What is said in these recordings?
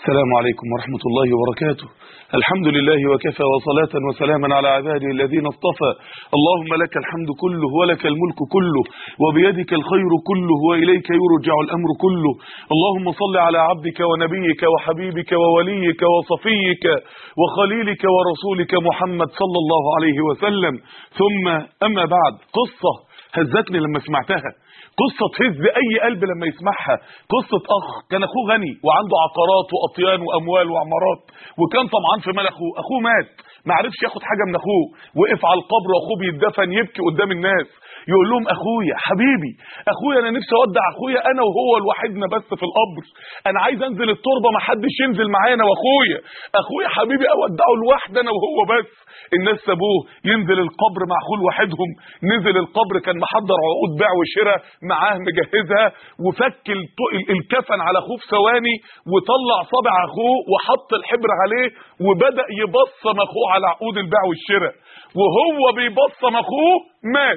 السلام عليكم ورحمة الله وبركاته الحمد لله وكفى وصلاة وسلاما على عباده الذين اصطفى اللهم لك الحمد كله ولك الملك كله وبيدك الخير كله وإليك يرجع الأمر كله اللهم صل على عبدك ونبيك وحبيبك ووليك وصفيك وخليلك ورسولك محمد صلى الله عليه وسلم ثم أما بعد قصة هزتني لما سمعتها قصة تهز أي قلب لما يسمعها قصة أخ كان أخوه غني وعنده عقارات وأطيان وأموال وعمارات وكان طمعان في مال أخوه أخوه مات ما عرفش ياخد حاجة من أخوه وقف على القبر وأخوه بيتدفن يبكي قدام الناس يقول لهم اخويا حبيبي اخويا انا نفسي اودع اخويا انا وهو لوحدنا بس في القبر انا عايز انزل التربه ما حدش ينزل معايا انا واخويا اخويا حبيبي اودعه لوحدي انا وهو بس الناس سابوه ينزل القبر مع اخوه لوحدهم نزل القبر كان محضر عقود بيع وشراء معاه مجهزها وفك الكفن على اخوه في ثواني وطلع صابع اخوه وحط الحبر عليه وبدا يبصم اخوه على عقود البيع والشراء وهو بيبصم اخوه مات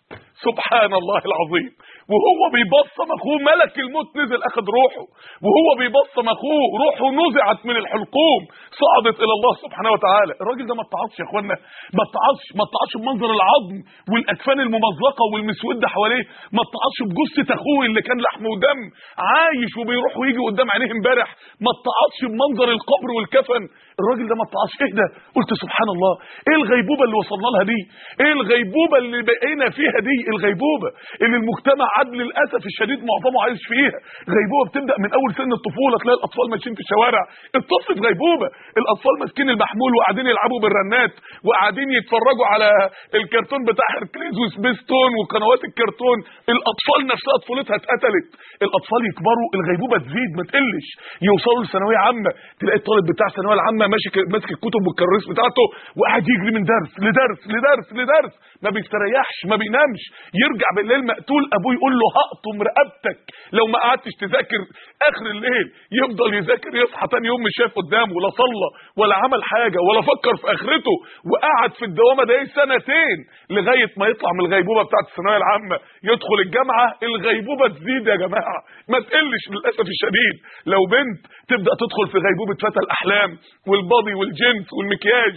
سبحان الله العظيم وهو بيبصم اخوه ملك الموت نزل اخذ روحه وهو بيبصم اخوه روحه نزعت من الحلقوم صعدت الى الله سبحانه وتعالى الراجل ده ما اتعظش يا اخوانا ما اتعظش ما اتعظش بمنظر العظم والاكفان الممزقه والمسوده حواليه ما اتعظش بجثه اخوه اللي كان لحم ودم عايش وبيروح ويجي قدام عينيه امبارح ما اتعظش بمنظر القبر والكفن الراجل ده ما اتعظش ايه ده قلت سبحان الله ايه الغيبوبه اللي وصلنا لها دي ايه الغيبوبه اللي بقينا فيها دي الغيبوبه اللي المجتمع عاد للاسف الشديد معظمه عايش فيها غيبوبه بتبدا من اول سن الطفوله تلاقي الاطفال ماشيين في الشوارع الطفل في غيبوبه الاطفال ماسكين المحمول وقاعدين يلعبوا بالرنات وقاعدين يتفرجوا على الكرتون بتاع هيركليز وسبيستون وقنوات الكرتون الاطفال نفسها طفولتها اتقتلت الاطفال يكبروا الغيبوبه تزيد ما تقلش يوصلوا لثانويه عامه تلاقي الطالب بتاع الثانويه العامه ماشي ماسك الكتب والكراسي بتاعته وقاعد يجري من درس لدرس لدرس لدرس ما بيستريحش ما بينامش يرجع بالليل مقتول ابوه يقول له هقطم رقبتك لو ما قعدتش تذاكر اخر الليل يفضل يذاكر يصحى تاني يوم مش شايف قدامه ولا صلى ولا عمل حاجه ولا فكر في اخرته وقعد في الدوامه ده سنتين لغايه ما يطلع من الغيبوبه بتاعه الثانويه العامه يدخل الجامعه الغيبوبه تزيد يا جماعه ما تقلش للاسف الشديد لو بنت تبدا تدخل في غيبوبه فتى الاحلام والبادي والجنس والمكياج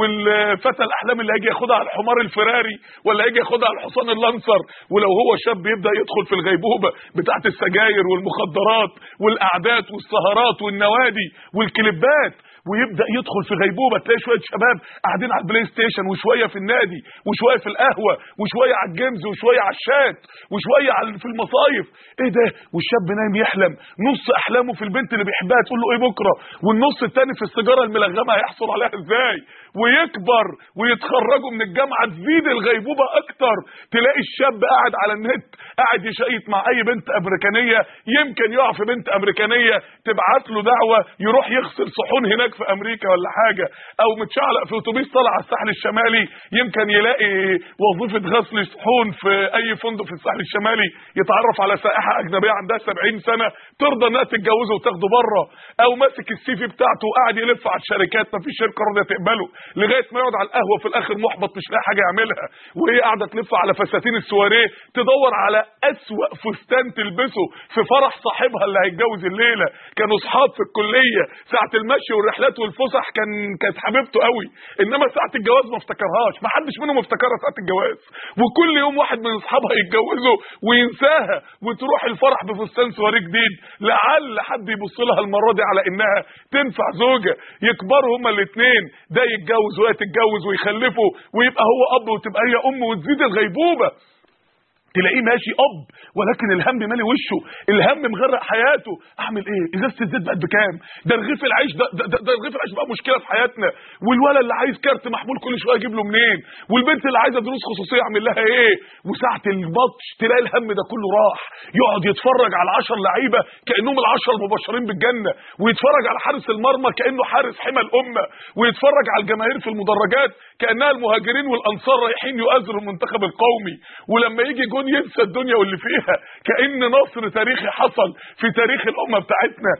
والفتى الاحلام اللي هيجي ياخدها على الحمار الفراري ولا هيجي ياخدها على الحصان اللانسر ولو هو شاب يبدا يدخل في الغيبوبه بتاعه السجاير والمخدرات والقعدات والسهرات والنوادي والكليبات ويبدا يدخل في غيبوبه تلاقي شويه شباب قاعدين على البلاي ستيشن وشويه في النادي وشويه في القهوه وشويه على الجيمز وشويه على الشات وشويه على في المصايف ايه ده والشاب نايم يحلم نص احلامه في البنت اللي بيحبها تقول له ايه بكره والنص الثاني في السيجاره الملغمه هيحصل عليها ازاي ويكبر ويتخرجوا من الجامعه تزيد الغيبوبه اكتر تلاقي الشاب قاعد على النت قاعد يشيط مع اي بنت امريكانيه يمكن يقع في بنت امريكانيه تبعت له دعوه يروح يغسل صحون هناك في امريكا ولا حاجه او متشعلق في اتوبيس طالع على الساحل الشمالي يمكن يلاقي وظيفه غسل صحون في اي فندق في الساحل الشمالي يتعرف على سائحه اجنبيه عندها 70 سنه ترضى انها تتجوزه وتاخده بره او ماسك السي في بتاعته وقاعد يلف على الشركات ما فيش شركه راضيه تقبله لغايه ما يقعد على القهوه في الاخر محبط مش لاقي حاجه يعملها وهي قاعده تلف على فساتين السواريه تدور على اسوأ فستان تلبسه في فرح صاحبها اللي هيتجوز الليله كانوا اصحاب في الكليه ساعه المشي والرحلات والفسح كان كانت حبيبته قوي انما ساعه الجواز ما افتكرهاش ما حدش منهم افتكرها ساعه الجواز وكل يوم واحد من اصحابها يتجوزوا وينساها وتروح الفرح بفستان سواري جديد لعل حد يبص لها المره دي على انها تنفع زوجه يكبروا هما الاثنين ده يتجوز وهي تتجوز ويخلفوا ويبقى هو اب وتبقى هي ام وتزيد الغيبوبه تلاقيه ماشي اب ولكن الهم مالي وشه الهم مغرق حياته اعمل ايه ازازه الزيت بقت بكام ده رغيف العيش ده ده, ده, ده رغيف العيش بقى مشكله في حياتنا والولد اللي عايز كارت محمول كل شويه اجيب له منين والبنت اللي عايزه دروس خصوصيه اعمل لها ايه وساعه الماتش تلاقي الهم ده كله راح يقعد يتفرج على 10 لعيبه كانهم ال10 المبشرين بالجنه ويتفرج على حارس المرمى كانه حارس حمى الامه ويتفرج على الجماهير في المدرجات كانها المهاجرين والانصار رايحين يؤازروا المنتخب القومي ولما يجي جول الكون ينسى الدنيا واللي فيها كأن نصر تاريخي حصل في تاريخ الأمة بتاعتنا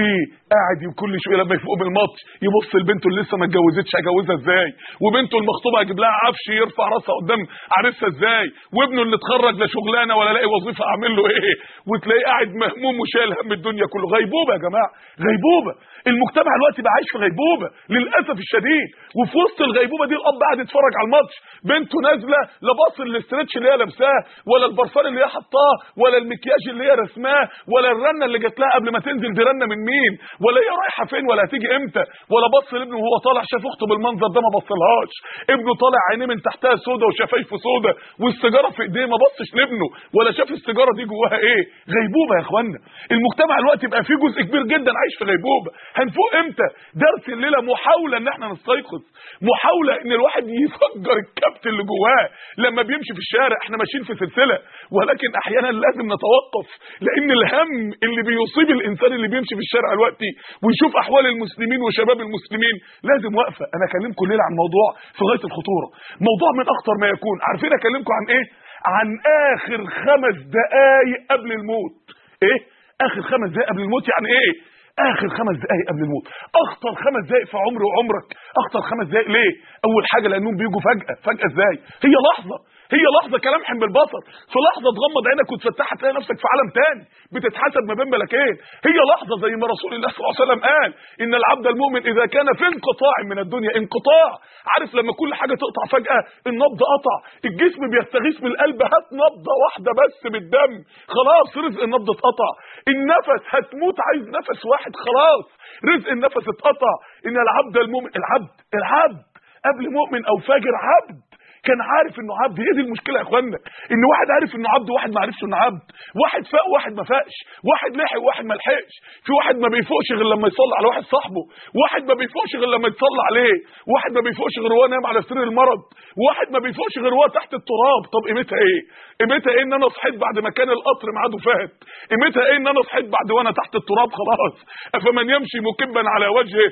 وقاعد كل شوية لما يفوق بالماتش يبص لبنته اللي لسه ما اتجوزتش هجوزها ازاي وبنته المخطوبة هجيب لها عفش يرفع راسها قدام عريسها ازاي وابنه اللي اتخرج لا شغلانه ولا لاقي وظيفه اعمل له ايه وتلاقيه قاعد مهموم وشايل هم الدنيا كله غيبوبه يا جماعه غيبوبه المجتمع دلوقتي بقى عايش في غيبوبه للاسف الشديد وفي وسط الغيبوبه دي الاب قاعد يتفرج على الماتش بنته نازله لا باص الاسترتش اللي هي لابساه ولا البرفان اللي هي حطاه ولا المكياج اللي هي رسماه ولا الرنه اللي جات لها قبل ما تنزل دي رنه من مين ولا هي رايحه فين ولا هتيجي امتى ولا بص لابنه وهو طالع شاف اخته بالمنظر ده ما بصلهاش ابنه طالع عينيه من تحتها سودا وشفايفه سودا والسيجاره في ايديه ما بصش لابنه ولا شاف السيجاره دي جواها ايه غيبوبه يا اخوانا المجتمع دلوقتي بقى فيه جزء كبير جدا عايش في غيبوبه هنفوق امتى درس الليله محاوله ان احنا نستيقظ محاوله ان الواحد يفجر الكبت اللي جواه لما بيمشي في الشارع احنا ماشيين في سلسله ولكن احيانا لازم نتوقف لان الهم اللي بيصيب الانسان اللي بيمشي في الشارع دلوقتي ويشوف احوال المسلمين وشباب المسلمين لازم وقفه انا اكلمكم الليله عن موضوع في غايه الخطوره موضوع من اخطر ما يكون عارفين اكلمكم عن ايه عن اخر خمس دقايق قبل الموت ايه اخر خمس دقايق قبل الموت يعني ايه اخر خمس دقايق قبل الموت اخطر خمس دقايق في عمري وعمرك اخطر خمس دقايق ليه اول حاجه لانهم بيجوا فجاه فجاه ازاي هي لحظه هي لحظه كلمح بالبصر في لحظه تغمض عينك وتفتحها تلاقي نفسك في عالم تاني بتتحسب ما بين ملكين هي لحظه زي ما رسول الله صلى الله عليه وسلم قال ان العبد المؤمن اذا كان في انقطاع من الدنيا انقطاع عارف لما كل حاجه تقطع فجاه النبض قطع الجسم بيستغيث بالقلب هات نبضه واحده بس بالدم خلاص رزق النبض اتقطع النفس هتموت عايز نفس واحد خلاص رزق النفس اتقطع ان العبد المؤمن العبد العبد قبل مؤمن او فاجر عبد كان عارف انه عبد هي دي المشكله يا اخوانا ان واحد عارف انه عبد وواحد ما عرفش انه عبد واحد فاق وواحد ما فاقش واحد لحق وواحد ما لحقش في واحد ما بيفوقش غير لما يصلي على واحد صاحبه واحد ما بيفوقش غير لما يتصلى عليه واحد ما بيفوقش غير وهو نايم على سرير المرض واحد ما بيفوقش غير وهو تحت التراب طب قيمتها ايه قيمتها ايه ان انا صحيت بعد ما كان القطر ميعاده فات قيمتها ايه ان انا صحيت بعد وانا تحت التراب خلاص افمن يمشي مكبا على وجهه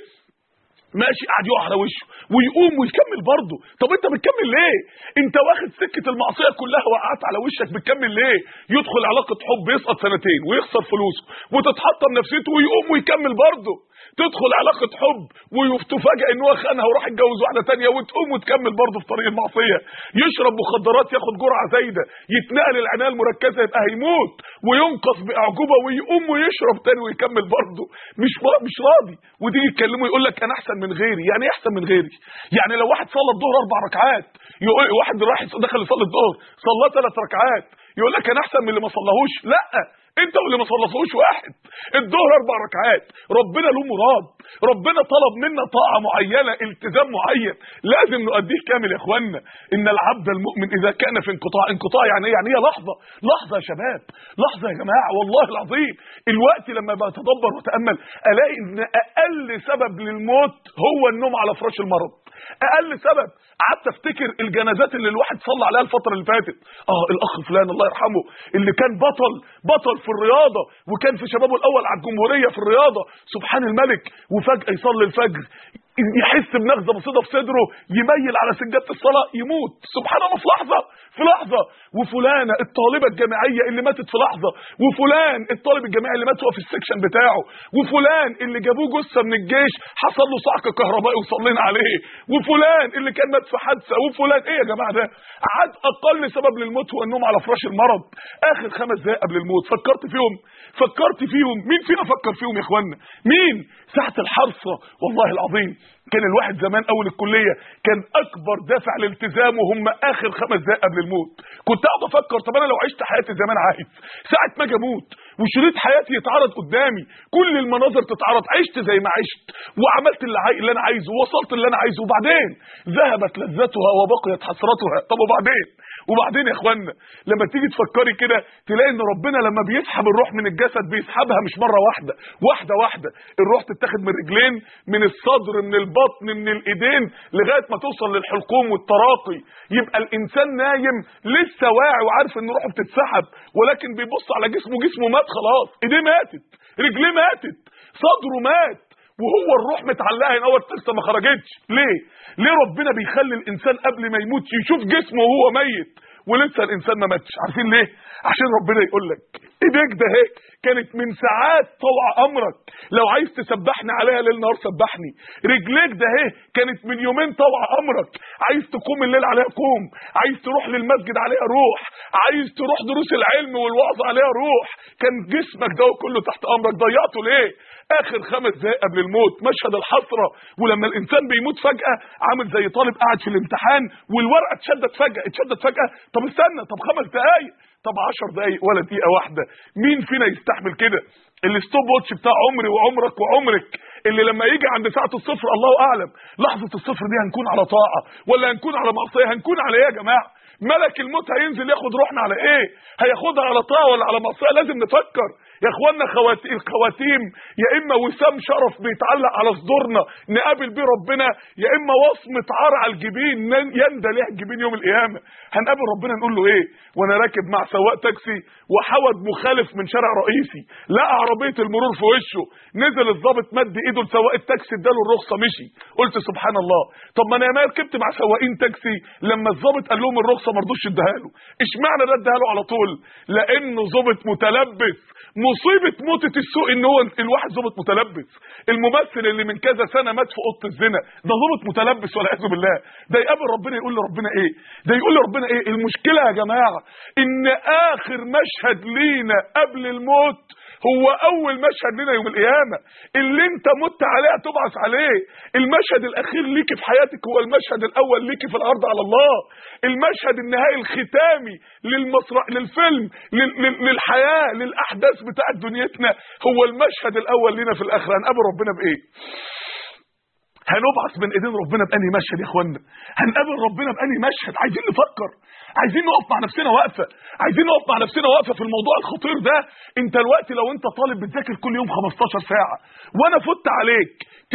ماشي قاعد يقع على وشه ويقوم ويكمل برضه طب انت بتكمل ليه انت واخد سكه المعصيه كلها وقعت على وشك بتكمل ليه يدخل علاقه حب يسقط سنتين ويخسر فلوسه وتتحطم نفسيته ويقوم ويكمل برضه تدخل علاقه حب وتفاجئ ان هو خانها وراح يتجوز واحده تانية وتقوم وتكمل برضه في طريق المعصيه يشرب مخدرات ياخد جرعه زايده يتنقل العنايه المركزه يبقى هيموت وينقص باعجوبه ويقوم ويشرب تاني ويكمل برضه مش مش راضي وتيجي تكلمه يقول لك انا احسن من غيري يعني ايه احسن من غيري يعني لو واحد صلى الظهر اربع ركعات يقول واحد راح دخل يصلي الظهر صلى ثلاث ركعات يقول لك انا احسن من اللي ما صلاهوش لا انت واللي ما صليتوش واحد الظهر اربع ركعات ربنا له مراد ربنا طلب منا طاعه معينه التزام معين لازم نؤديه كامل يا اخوانا ان العبد المؤمن اذا كان في انقطاع انقطاع يعني ايه يعني هي لحظه لحظه يا شباب لحظه يا جماعه والله العظيم الوقت لما بتدبر وتامل الاقي ان اقل سبب للموت هو النوم على فراش المرض اقل سبب قعدت افتكر الجنازات اللي الواحد صلى عليها الفتره اللي فاتت اه الاخ فلان الله يرحمه اللي كان بطل بطل في الرياضه وكان في شبابه الاول على الجمهوريه في الرياضه سبحان الملك وفجاه يصلي الفجر يحس بنغزه بسيطه في صدره يميل على سجاده الصلاه يموت سبحان الله في لحظه في لحظه وفلانه الطالبه الجامعيه اللي ماتت في لحظه وفلان الطالب الجامعي اللي مات وهو في السكشن بتاعه وفلان اللي جابوه جثه من الجيش حصل له صعق كهربائي وصلينا عليه وفلان اللي كان مات في حادثه وفلان ايه يا جماعه ده عاد اقل سبب للموت هو النوم على فراش المرض اخر خمس دقائق قبل الموت فكرت فيهم فكرت فيهم مين فينا فكر فيهم يا اخوانا مين ساعه الحرصه والله العظيم كان الواحد زمان اول الكليه كان اكبر دافع لالتزامه هم اخر خمس دقائق قبل الموت كنت اقعد افكر طب انا لو عشت حياتي زي ما انا عايز ساعه ما اجي اموت وشريط حياتي يتعرض قدامي كل المناظر تتعرض عشت زي ما عشت وعملت اللي, عاي... اللي انا عايزه ووصلت اللي انا عايزه وبعدين ذهبت لذتها وبقيت حسرتها طب وبعدين وبعدين يا اخوانا لما تيجي تفكري كده تلاقي ان ربنا لما بيسحب الروح من الجسد بيسحبها مش مره واحده واحده واحده الروح تتاخد من الرجلين من الصدر من البطن من الايدين لغايه ما توصل للحلقوم والتراقي يبقى الانسان نايم لسه واعي وعارف ان روحه بتتسحب ولكن بيبص على جسمه جسمه مات خلاص ايديه ماتت رجليه ماتت صدره مات وهو الروح متعلقه هنا هو لسه ما خرجتش ليه ليه ربنا بيخلي الانسان قبل ما يموت يشوف جسمه وهو ميت ولسه الانسان ما ماتش عارفين ليه عشان ربنا يقول لك ايديك ده هيك كانت من ساعات طوع امرك لو عايز تسبحني عليها ليل نهار سبحني رجليك ده اهي كانت من يومين طوع امرك عايز تقوم الليل عليها قوم عايز تروح للمسجد عليها روح عايز تروح دروس العلم والوعظ عليها روح كان جسمك ده كله تحت امرك ضيعته ليه اخر خمس دقايق قبل الموت مشهد الحسره ولما الانسان بيموت فجاه عامل زي طالب قاعد في الامتحان والورقه اتشدت فجاه اتشدت فجاه طب استنى طب خمس دقايق طب 10 دقايق ولا دقيقه واحده مين فينا يستحمل كده الستوب واتش بتاع عمري وعمرك وعمرك اللي لما يجي عند ساعه الصفر الله اعلم لحظه الصفر دي هنكون على طاعه ولا هنكون على معصيه هنكون على ايه يا جماعه ملك الموت هينزل ياخد روحنا على ايه هياخدها على طاعه ولا على معصيه لازم نفكر يا اخوانا خواتي الخواتيم يا اما وسام شرف بيتعلق على صدورنا نقابل بيه ربنا يا اما وصمه عار على الجبين يندى ليها الجبين يوم القيامه هنقابل ربنا نقول له ايه وانا راكب مع سواق تاكسي وحود مخالف من شارع رئيسي لقى عربيه المرور في وشه نزل الضابط مد ايده لسواق التاكسي اداله الرخصه مشي قلت سبحان الله طب ما انا ياما ركبت مع سواقين تاكسي لما الضابط قال لهم الرخصه ما رضوش اداها له اشمعنى ده اداها له على طول لانه ضابط متلبس مصيبه موتة السوق ان هو الواحد ظابط متلبس الممثل اللي من كذا سنه مات في اوضه الزنا ده ظابط متلبس والعياذ بالله ده يقابل ربنا يقول لربنا ايه ده يقول لربنا ايه المشكله يا جماعه ان اخر مشهد لينا قبل الموت هو اول مشهد لنا يوم القيامه اللي انت مت عليه هتبعث عليه المشهد الاخير ليك في حياتك هو المشهد الاول ليك في الارض على الله المشهد النهائي الختامي للمسرح للفيلم لل... لل... للحياه للاحداث بتاعت دنيتنا هو المشهد الاول لنا في الاخره هنقابل ربنا بايه هنبعث من ايدين ربنا باني مشهد يا اخوانا هنقابل ربنا باني مشهد عايزين نفكر عايزين نقف مع نفسنا وقفه عايزين نقف مع نفسنا وقفه في الموضوع الخطير ده انت الوقت لو انت طالب بتذاكر كل يوم 15 ساعه وانا فت عليك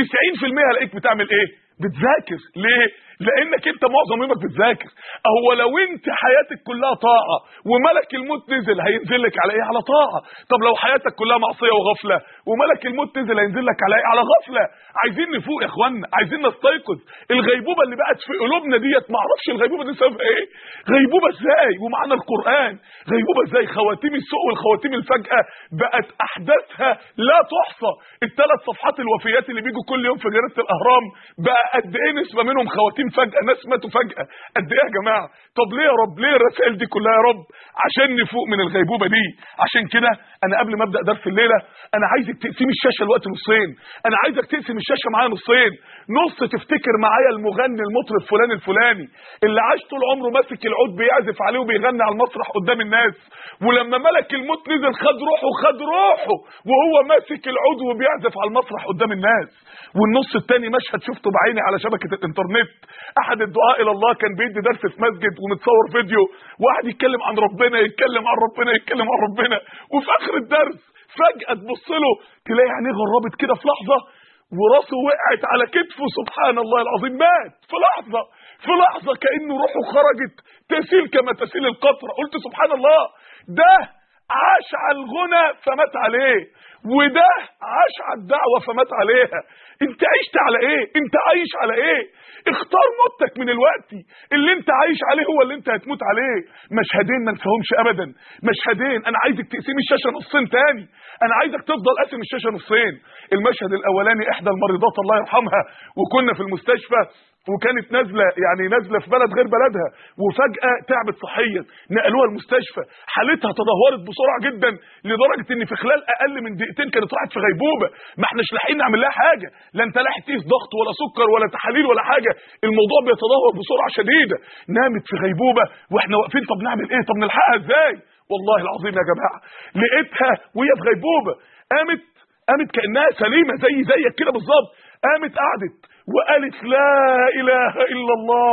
90% هلاقيك بتعمل ايه بتذاكر ليه لانك انت معظم يومك بتذاكر هو لو انت حياتك كلها طاعه وملك الموت نزل هينزل لك على ايه على طاعه طب لو حياتك كلها معصيه وغفله وملك الموت نزل هينزل لك على ايه على غفله عايزين نفوق يا اخوانا عايزين نستيقظ الغيبوبه اللي بقت في قلوبنا ديت ما اعرفش الغيبوبه دي سببها ايه غيبوبه ازاي ومعانا القران غيبوبه ازاي خواتيم السوء والخواتيم الفجاه بقت احداثها لا تحصى الثلاث صفحات الوفيات اللي بيجوا كل يوم في جريده الاهرام بقى قد ايه نسبه منهم خواتيم فجاه ناس ماتوا فجاه قد ايه يا جماعه طب ليه يا رب ليه الرسائل دي كلها يا رب عشان نفوق من الغيبوبه دي عشان كده انا قبل ما ابدا درس الليله انا عايزك تقسم الشاشه الوقت نصين انا عايزك تقسم الشاشه معايا نصين نص تفتكر معايا المغني المطرب فلان الفلاني اللي عاش طول عمره ماسك العود بيعزف عليه وبيغني على المسرح قدام الناس ولما ملك الموت نزل خد روحه خد روحه وهو ماسك العود وبيعزف على المسرح قدام الناس والنص التاني مشهد شفته بعيني على شبكه الانترنت احد الدعاء الى الله كان بيدي درس في مسجد ومتصور فيديو واحد يتكلم عن ربنا يتكلم عن ربنا يتكلم عن ربنا وفي اخر الدرس فجاه تبص له تلاقي عينيه غربت كده في لحظه وراسه وقعت على كتفه سبحان الله العظيم مات في لحظه في لحظه كانه روحه خرجت تسيل كما تسيل القطره قلت سبحان الله ده عاش على الغنى فمات عليه وده عاش على الدعوه فمات عليها انت عشت على ايه انت عايش على ايه اختار موتك من الوقت اللي انت عايش عليه هو اللي انت هتموت عليه مشهدين ما نساهمش ابدا مشهدين انا عايزك تقسم الشاشه نصين تاني انا عايزك تفضل قاسم الشاشه نصين المشهد الاولاني احدى المريضات الله يرحمها وكنا في المستشفى وكانت نازله يعني نازله في بلد غير بلدها وفجاه تعبت صحيا نقلوها المستشفى حالتها تدهورت بسرعه جدا لدرجه ان في خلال اقل من دقيقتين كانت راحت في غيبوبه ما احناش لاحقين نعمل لها حاجه لا انت لاحق تقيس ضغط ولا سكر ولا تحاليل ولا حاجه الموضوع بيتدهور بسرعه شديده نامت في غيبوبه واحنا واقفين طب نعمل ايه طب نلحقها ازاي والله العظيم يا جماعه لقيتها وهي في غيبوبه قامت قامت كانها سليمه زي زيك كده بالظبط قامت قعدت وقالت لا اله الا الله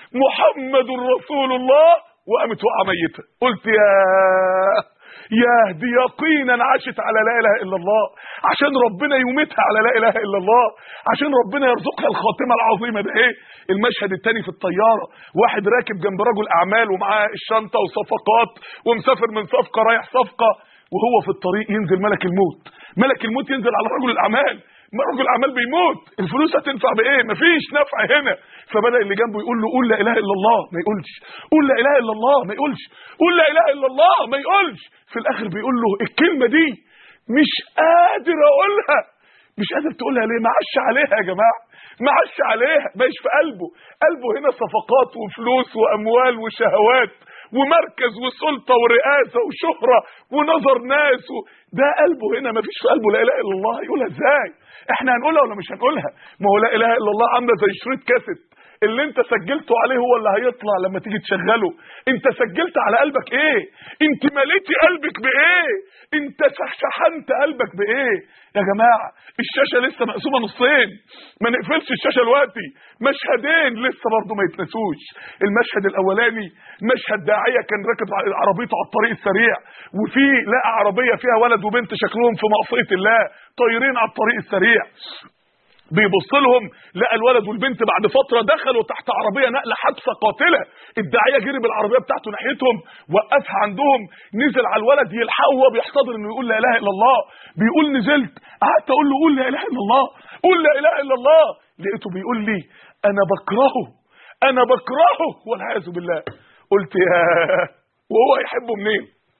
محمد رسول الله وقامت واقعه ميته قلت يا يا دي يقينا عاشت على لا اله الا الله عشان ربنا يميتها على لا اله الا الله عشان ربنا يرزقها الخاتمه العظيمه ده ايه المشهد التاني في الطياره واحد راكب جنب رجل اعمال ومعاه الشنطه وصفقات ومسافر من صفقه رايح صفقه وهو في الطريق ينزل ملك الموت ملك الموت ينزل على رجل الاعمال ما رجل اعمال بيموت الفلوس هتنفع بايه مفيش نفع هنا فبدا اللي جنبه يقول له قول لا اله الا الله ما يقولش قول لا اله الا الله ما يقولش قول لا اله الا الله ما يقولش في الاخر بيقول له الكلمه دي مش قادر اقولها مش قادر تقولها ليه معش عليها يا جماعه معش عليها مش في قلبه قلبه هنا صفقات وفلوس واموال وشهوات ومركز وسلطه ورئاسه وشهره ونظر ناس و... ده قلبه هنا ما فيش في قلبه لا اله الا الله يقولها ازاي احنا هنقولها ولا مش هنقولها ما هو لا اله الا الله عامله زي شريط كاسيت اللي انت سجلته عليه هو اللي هيطلع لما تيجي تشغله انت سجلت على قلبك ايه انت مليتي قلبك بايه انت شحنت قلبك بايه يا جماعه الشاشه لسه مقسومه نصين ما نقفلش الشاشه دلوقتي مشهدين لسه برضه ما يتنسوش المشهد الاولاني مشهد داعيه كان راكب عربيته على الطريق السريع وفي لقى عربيه فيها ولد وبنت شكلهم في معصيه الله طايرين على الطريق السريع بيبص لهم لقى الولد والبنت بعد فتره دخلوا تحت عربيه نقله حادثه قاتله الداعيه جري بالعربيه بتاعته ناحيتهم وقفها عندهم نزل على الولد يلحقه وهو بيحتضر انه يقول لا اله الا الله بيقول نزلت قعدت اقول له قول لا اله الا الله قول لا اله الا الله لقيته بيقول لي انا بكرهه انا بكرهه والعياذ بالله قلت يا وهو هيحبه منين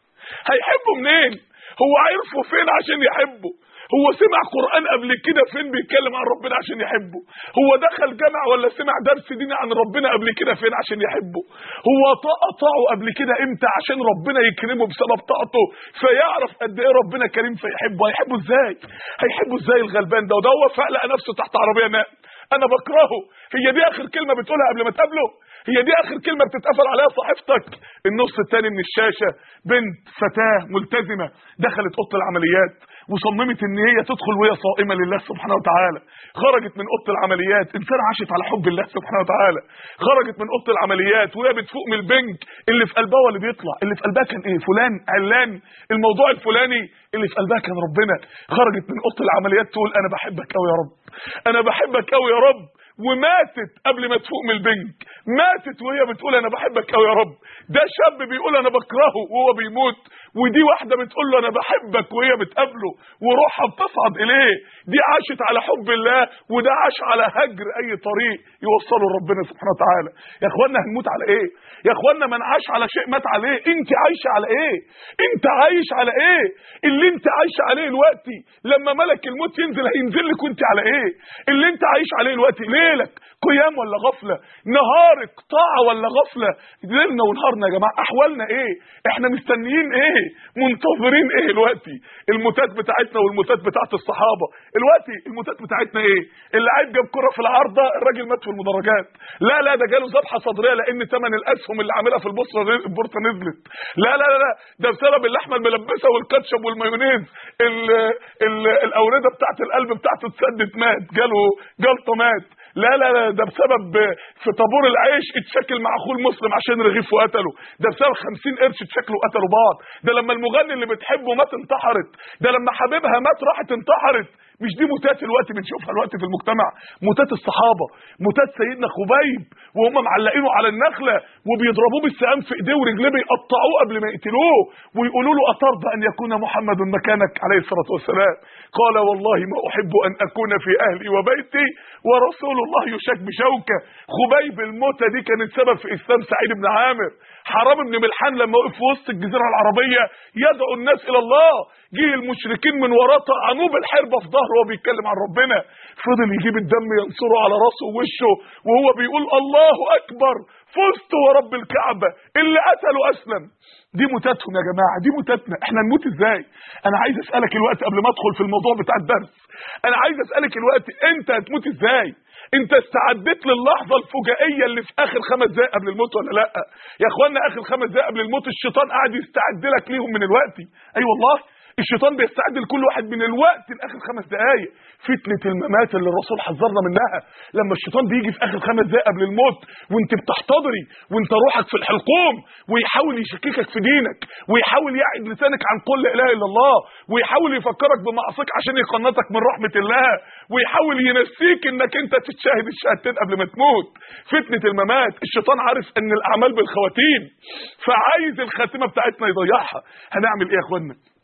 هيحبه منين هو عرفه فين عشان يحبه هو سمع قرآن قبل كده فين بيتكلم عن ربنا عشان يحبه هو دخل جامع ولا سمع درس ديني عن ربنا قبل كده فين عشان يحبه هو طاعه قبل كده امتى عشان ربنا يكرمه بسبب طاعته فيعرف قد ايه ربنا كريم فيحبه هيحبه ازاي هيحبه ازاي الغلبان ده وده هو فعلا نفسه تحت عربيه نقل انا بكرهه هي دي اخر كلمه بتقولها قبل ما تقابله هي دي اخر كلمه بتتقفل عليها صحيفتك النص الثاني من الشاشه بنت فتاه ملتزمه دخلت اوضه العمليات وصممت ان هي تدخل وهي صائمه لله سبحانه وتعالى خرجت من اوضه العمليات انسان عاشت على حب الله سبحانه وتعالى خرجت من اوضه العمليات وهي بتفوق من البنك اللي في قلبها واللي بيطلع اللي في قلبها كان ايه فلان علان الموضوع الفلاني اللي في قلبها كان ربنا خرجت من اوضه العمليات تقول انا بحبك قوي يا رب انا بحبك قوي يا رب وماتت قبل ما تفوق من البنك ماتت وهي بتقول انا بحبك قوي يا رب ده شاب بيقول انا بكرهه وهو بيموت ودي واحده بتقول له انا بحبك وهي بتقابله وروحها بتصعد اليه دي عاشت على حب الله وده عاش على هجر اي طريق يوصله لربنا سبحانه وتعالى يا اخوانا هنموت على ايه يا اخوانا من عاش على شيء مات عليه انت عايشه على ايه انت عايش على ايه اللي انت عايشه عليه دلوقتي لما ملك الموت ينزل هينزل لك وانت على ايه اللي انت عايش عليه دلوقتي ليلك قيام ولا غفله نهارك طاعه ولا غفله ليلنا ونهارنا يا جماعه احوالنا ايه احنا مستنيين ايه منتظرين ايه دلوقتي الموتات بتاعتنا والموتات بتاعت الصحابه دلوقتي الموتات بتاعتنا ايه اللعيب جاب كره في العارضه الراجل مات في المدرجات لا لا ده جاله ذبحه صدريه لان ثمن الاسهم اللي عاملها في البورصه البورصه نزلت لا لا لا, لا ده بسبب اللحمه الملبسه والكاتشب والمايونيز ال ال الاورده بتاعت القلب بتاعته اتسدت مات جاله جلطه مات لا لا لا ده بسبب في طابور العيش اتشكل مع اخوه المسلم عشان رغيف وقتله ده بسبب 50 قرش اتشكلوا وقتلوا بعض ده لما المغني اللي بتحبه مات انتحرت ده لما حبيبها مات راحت انتحرت مش دي موتات الوقت بنشوفها الوقت في المجتمع موتات الصحابه موتات سيدنا خبيب وهم معلقينه على النخله وبيضربوه بالسهام في ايديه ورجليه بيقطعوه قبل ما يقتلوه ويقولوا له اترضى ان يكون محمد مكانك عليه الصلاه والسلام قال والله ما احب ان اكون في اهلي وبيتي ورسول الله يشك بشوكه خبيب الموتة دي كانت سبب في اسلام سعيد بن عامر حرام بن ملحان لما وقف في وسط الجزيره العربيه يدعو الناس الى الله جه المشركين من وراه طعنوه بالحربه في ظهره وهو بيتكلم عن ربنا فضل يجيب الدم ينصره على راسه ووشه وهو بيقول الله اكبر فزت ورب الكعبه اللي قتله اسلم دي موتاتهم يا جماعه دي موتاتنا احنا نموت ازاي انا عايز اسالك الوقت قبل ما ادخل في الموضوع بتاع الدرس انا عايز اسالك الوقت انت هتموت ازاي انت استعدت للحظه الفجائيه اللي في اخر خمس دقائق قبل الموت ولا لا يا اخوانا اخر خمس دقائق قبل الموت الشيطان قاعد يستعد لك ليهم من الوقت اي أيوة والله الشيطان بيستعد لكل واحد من الوقت لاخر خمس دقائق فتنه الممات اللي الرسول حذرنا منها لما الشيطان بيجي في اخر خمس دقائق قبل الموت وانت بتحتضري وانت روحك في الحلقوم ويحاول يشككك في دينك ويحاول يعد لسانك عن قل لا اله الا الله ويحاول يفكرك بمعصيك عشان يقنطك من رحمه الله ويحاول ينسيك انك انت تتشاهد الشهادتين قبل ما تموت فتنه الممات الشيطان عارف ان الاعمال بالخواتيم فعايز الخاتمه بتاعتنا يضيعها هنعمل ايه يا اخوانا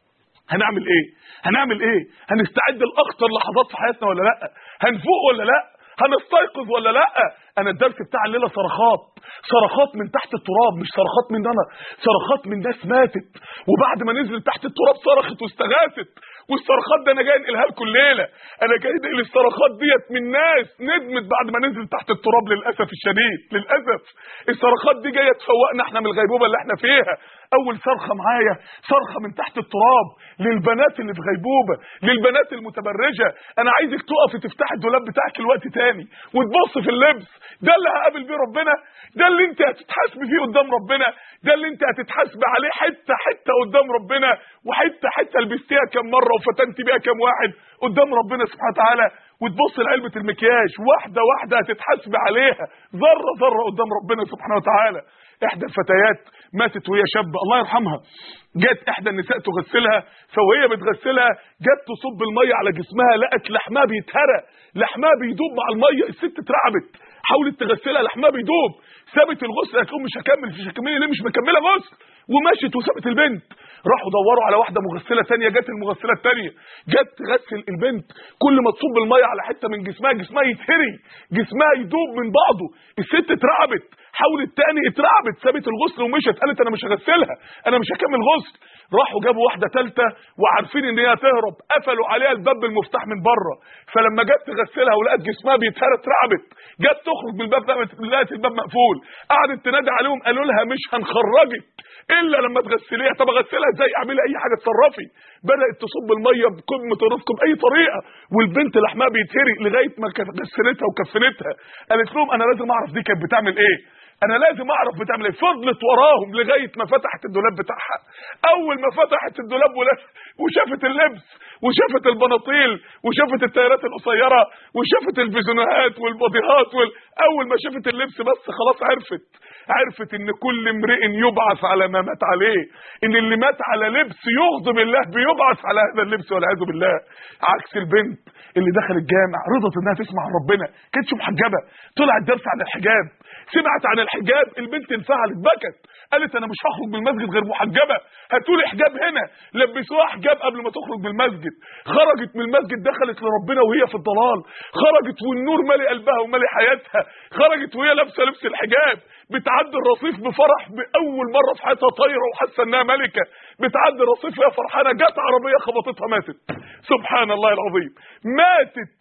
هنعمل ايه هنعمل ايه هنستعد لاخطر لحظات في حياتنا ولا لا هنفوق ولا لا هنستيقظ ولا لا انا الدرس بتاع الليله صرخات صرخات من تحت التراب مش صرخات من انا صرخات من ناس ماتت وبعد ما نزلت تحت التراب صرخت واستغاثت والصرخات ده انا جاي انقلها لكم الليله انا جاي انقل الصرخات ديت من ناس ندمت بعد ما نزلت تحت التراب للاسف الشديد للاسف الصرخات دي جايه تفوقنا احنا من الغيبوبه اللي احنا فيها اول صرخه معايا صرخه من تحت التراب للبنات اللي في غيبوبه للبنات المتبرجه انا عايزك تقفي تفتحي الدولاب بتاعك الوقت تاني وتبص في اللبس ده اللي هقابل بيه ربنا ده اللي انت هتتحاسبي فيه قدام ربنا ده اللي انت هتتحاسبي عليه حته حته قدام ربنا وحته حته لبستيها كام مره وفتنتي بيها كام واحد قدام ربنا سبحانه وتعالى وتبص لعلبه المكياج واحده واحده هتتحاسبي عليها ذره ذره قدام ربنا سبحانه وتعالى احدى الفتيات ماتت وهي شابه الله يرحمها جت احدى النساء تغسلها فوهي بتغسلها جت تصب الميه على جسمها لقت لحمها بيتهرى لحمها بيدوب مع الميه الست اترعبت حاولت تغسلها لحمها بيدوب سابت الغسل قالت لهم مش هكمل مش هكملي ليه مش مكمله غسل ومشت وسابت البنت راحوا دوروا على واحده مغسله ثانيه جت المغسله الثانيه جت تغسل البنت كل ما تصب الميه على حته من جسمها جسمها يتهري جسمها يدوب من بعضه الست اترعبت حاولت تاني اترعبت سابت الغسل ومشت قالت انا مش هغسلها انا مش هكمل غسل راحوا جابوا واحده ثالثه وعارفين ان هي تهرب قفلوا عليها الباب بالمفتاح من بره فلما جت تغسلها ولقت جسمها بيتهرى اترعبت جت تخرج من الباب لقت الباب مقفول قعدت تنادي عليهم قالوا لها مش هنخرجك الا لما تغسليها طب اغسلها ازاي اعملي اي حاجه تصرفي بدات تصب الميه بكم رزقه باي طريقه والبنت لحمها بيتهري لغايه ما غسلتها وكفنتها قالت لهم انا لازم اعرف دي كانت بتعمل ايه انا لازم اعرف بتعمل ايه فضلت وراهم لغايه ما فتحت الدولاب بتاعها اول ما فتحت الدولاب وشافت اللبس وشافت البناطيل وشافت التيارات القصيره وشافت الفيزونات والبوديهات وال... اول ما شافت اللبس بس خلاص عرفت عرفت ان كل امرئ يبعث على ما مات عليه ان اللي مات على لبس يغضب الله بيبعث على هذا اللبس والعياذ بالله عكس البنت اللي دخل الجامع رضت انها تسمع عن ربنا كانتش محجبه طلع الدرس عن الحجاب سمعت عن الحجاب البنت انفعلت بكت قالت انا مش هخرج من المسجد غير محجبه هاتوا لي حجاب هنا لبسوها حجاب قبل ما تخرج من المسجد خرجت من المسجد دخلت لربنا وهي في الضلال خرجت والنور مالي قلبها ومالي حياتها خرجت وهي لابسه لبس الحجاب بتعدي الرصيف بفرح باول مره في حياتها طايره وحاسه انها ملكه بتعدي الرصيف وهي فرحانه جت عربيه خبطتها ماتت سبحان الله العظيم ماتت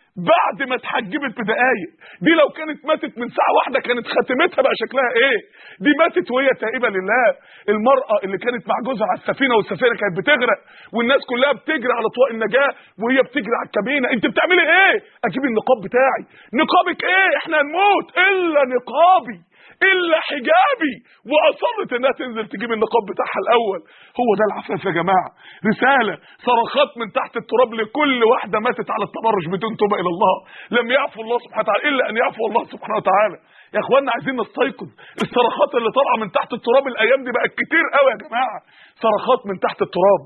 بعد ما اتحجبت بدقايق دي لو كانت ماتت من ساعه واحده كانت خاتمتها بقى شكلها ايه دي ماتت وهي تائبه لله المراه اللي كانت مع جوزها على السفينه والسفينه كانت بتغرق والناس كلها بتجري على طواق النجاه وهي بتجري على الكابينه انت بتعملي ايه اجيب النقاب بتاعي نقابك ايه احنا هنموت الا نقابي الا حجابي واصرت انها تنزل تجيب النقاب بتاعها الاول هو ده العفاف يا جماعه رساله صرخات من تحت التراب لكل واحده ماتت على التبرج بدون توبه الى الله لم يعفو الله سبحانه وتعالى الا ان يعفو الله سبحانه وتعالى يا اخوانا عايزين نستيقظ الصرخات اللي طالعه من تحت التراب الايام دي بقت كتير قوي يا جماعه صرخات من تحت التراب